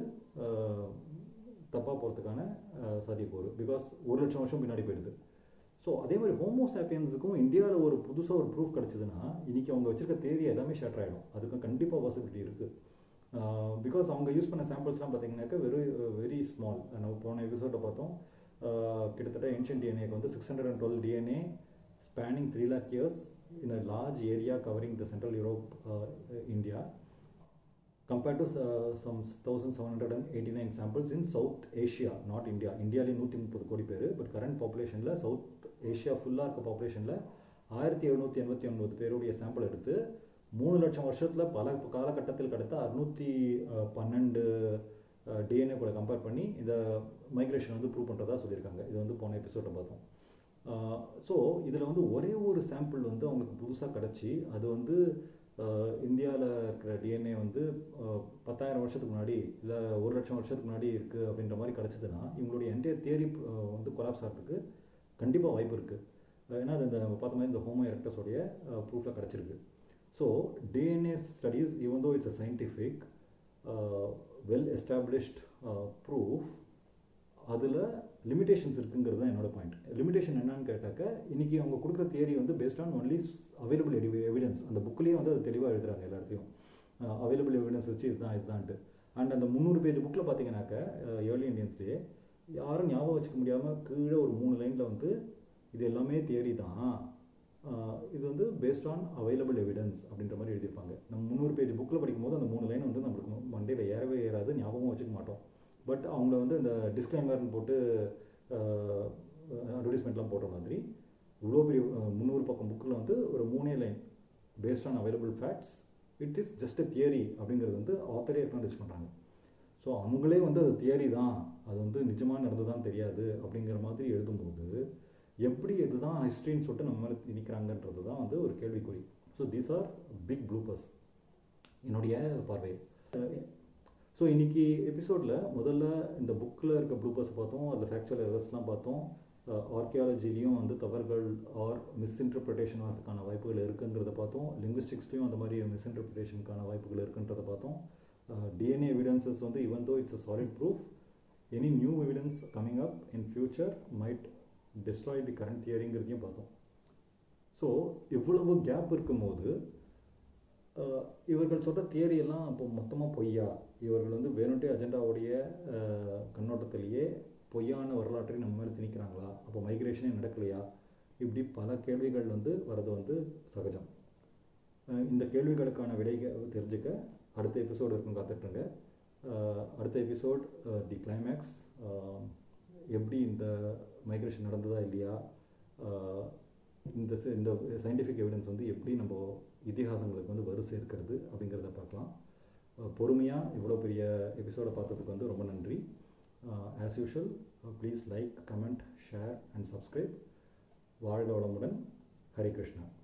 தப்பாக போகிறதுக்கான சாத்தியக்கூறு பிகாஸ் ஒரு லட்சம் வருஷம் பின்னாடி போயிடுது ஸோ அதே மாதிரி ஹோமோ சாப்பியன்ஸுக்கும் இந்தியாவில் ஒரு புதுசாக ஒரு ப்ரூஃப் கிடச்சிதுன்னா இன்றைக்கி அவங்க வச்சிருக்க தேரி எல்லாமே ஷேட்டர் ஆகிடும் அதுக்கு கண்டிப்பாக பாசிபிலிட்டி இருக்குது பிகாஸ் அவங்க யூஸ் பண்ண சாம்பிள்ஸ்லாம் பார்த்தீங்கன்னாக்கா வெரி வெரி ஸ்மால் நம்ம போன எபிசோடில் பார்த்தோம் uh, கிட்டத்தட்ட ஏன்ஷியன் டிஎன்ஏக்கு வந்து six hundred and twelve DNA spanning three lakh years in a large area covering the central Europe India compared to uh, some 1789 samples in South Asia, not India. இந்தியாவிலே நூற்றி முப்பது கோடி பேர் பட் கரண்ட் பாப்புலேஷனில் south Asia ஃபுல்லாக இருக்க பாப்புலேஷனில் ஆயிரத்தி எழுநூற்றி எண்பத்தி ஒன்பது பேருடைய சாம்பிள் எடுத்து மூணு லட்சம் வருஷத்தில் பல காலகட்டத்தில் கிடைத்த அறுநூற்றி பன்னெண்டு டிஎன்ஏ கூட கம்பேர் பண்ணி இந்த மைக்ரேஷன் வந்து ப்ரூவ் பண்ணுறதா சொல்லியிருக்காங்க இது வந்து போன எபிசோடில் பார்த்தோம் ஸோ இதில் வந்து ஒரே ஒரு சாம்பிள் வந்து அவங்களுக்கு புதுசாக கிடச்சி அது வந்து இந்தியாவில் இருக்கிற டிஎன்ஏ வந்து அஹ், பத்தாயிரம் வருஷத்துக்கு முன்னாடி இல்லை ஒரு லட்சம் வருஷத்துக்கு முன்னாடி இருக்குது அப்படின்ற மாதிரி கிடச்சிதுன்னா இவங்களுடைய என்டையர் தியரி வந்து கொலாப்ஸ் ஆகிறதுக்கு கண்டிப்பாக வாய்ப்பு இருக்குது ஏன்னா அது இந்த பார்த்த மாதிரி இந்த ஹோமோ எரக்டஸோடைய ப்ரூஃபில் கிடச்சிருக்கு so DNA studies even though it's a scientific well established proof அதில் லிமிடேஷன்ஸ் இருக்குங்கிறது தான் என்னோட பாயிண்ட் லிமிடேஷன் என்னன்னு கேட்டாக்க இன்றைக்கி அவங்க கொடுக்குற தியரி வந்து based on only available evidence அந்த புக்லேயே வந்து அது தெளிவாக எழுதுறாங்க எல்லா இடத்தையும் அவைலபிள் எவிடன்ஸ் வச்சு இதுதான் இதுதான்ட்டு அண்ட் அந்த முந்நூறு பேஜ் புக்கில் பார்த்தீங்கன்னாக்க ஏர்லி இண்டியன்ஸ்லேயே யாரும் ஞாபகம் வச்சுக்க முடியாமல் கீழே ஒரு மூணு லைனில் வந்து இது எல்லாமே தியரி தான் இது வந்து பேஸ்ட் ஆன் அவைலபிள் எவிடன்ஸ் அப்படின்ற மாதிரி எழுதியிருப்பாங்க நம்ம முந்நூறு பேஜ் புக்கில் படிக்கும்போது அந்த மூணு லைன் வந்து நம்மளுக்கு மண்டையில் ஏறவே ஏறாது ஞாபகம் வச்சுக்க மாட்டோம் பட் அவங்கள வந்து இந்த டிஸ்க்ளைமர்னு போட்டு அட்வர்டைஸ்மெண்ட்லாம் போட்ட மாதிரி இவ்வளோ பெரிய முந்நூறு பக்கம் புக்கில் வந்து ஒரு மூணே line based on available facts it is just a theory அப்படிங்கிறது வந்து ஆத்தரே அக்னாலேஜ் பண்ணுறாங்க ஸோ அவங்களே வந்து அது தியரி தான் அது வந்து நிஜமாக நடந்துதான் தெரியாது அப்படிங்கிற மாதிரி எழுதும்போது எப்படி இதுதான் ஹிஸ்ட்ரின்னு சொல்லிட்டு நம்ம மேலே திணிக்கிறாங்கன்றது தான் வந்து ஒரு கேள்விக்குறி so these are big bloopers என்னுடைய பார்வை ஸோ இன்றைக்கி எபிசோடில் முதல்ல இந்த புக்கில் இருக்க ப்ளூப்பர்ஸ் பார்த்தோம் அதில் ஃபேக்சுவல் எரர்ஸ்லாம் பார்த்தோம் ஆர்கியாலஜிலையும் வந்து தவறுகள் ஆர் மிஸ்இன்டர்பிரிட்டேஷன் ஆகிறதுக்கான வாய்ப்புகள் இருக்குங்கிறத பார்த்தோம் லிங்குவிஸ்டிக்ஸ்லையும் அந்த மாதிரி மிஸ்இன்டர்பிரிட்டேஷனுக்கான வாய்ப்புகள் இருக்குன்றத பார்த்தோம் டிஎன்ஏ எவிடன்சஸ் வந்து even though it's a solid proof any new evidence coming up in future might destroy the current தியரிங்கிறதையும் பார்த்தோம் ஸோ இவ்வளவு கேப் இருக்கும்போது இவர்கள் சொல்கிற தியரியெல்லாம் இப்போ மொத்தமாக பொய்யா இவர்கள் வந்து வேணுட்டே அஜெண்டாவுடைய கண்ணோட்டத்திலேயே பொய்யான வரலாற்றை நம்ம மேலே திணிக்கிறாங்களா அப்போ மைக்ரேஷனே நடக்கலையா இப்படி பல கேள்விகள் வந்து வர்றது வந்து சகஜம் இந்த கேள்விகளுக்கான விடை தெரிஞ்சுக்க அடுத்த எபிசோடு இருக்குன்னு காத்துட்ருங்க அடுத்த எபிசோட் தி கிளைமேக்ஸ் எப்படி இந்த மைக்ரேஷன் நடந்ததா இல்லையா இந்த இந்த சயின்டிஃபிக் எவிடன்ஸ் வந்து எப்படி நம்ம இதிகாசங்களுக்கு வந்து வரு சேர்க்கிறது அப்படிங்கிறத பார்க்கலாம் பொறுமையாக இவ்வளோ பெரிய எபிசோடை பார்த்ததுக்கு வந்து ரொம்ப நன்றி as usual please like comment share and subscribe வாழ்க வளமுடன் ஹரி கிருஷ்ணா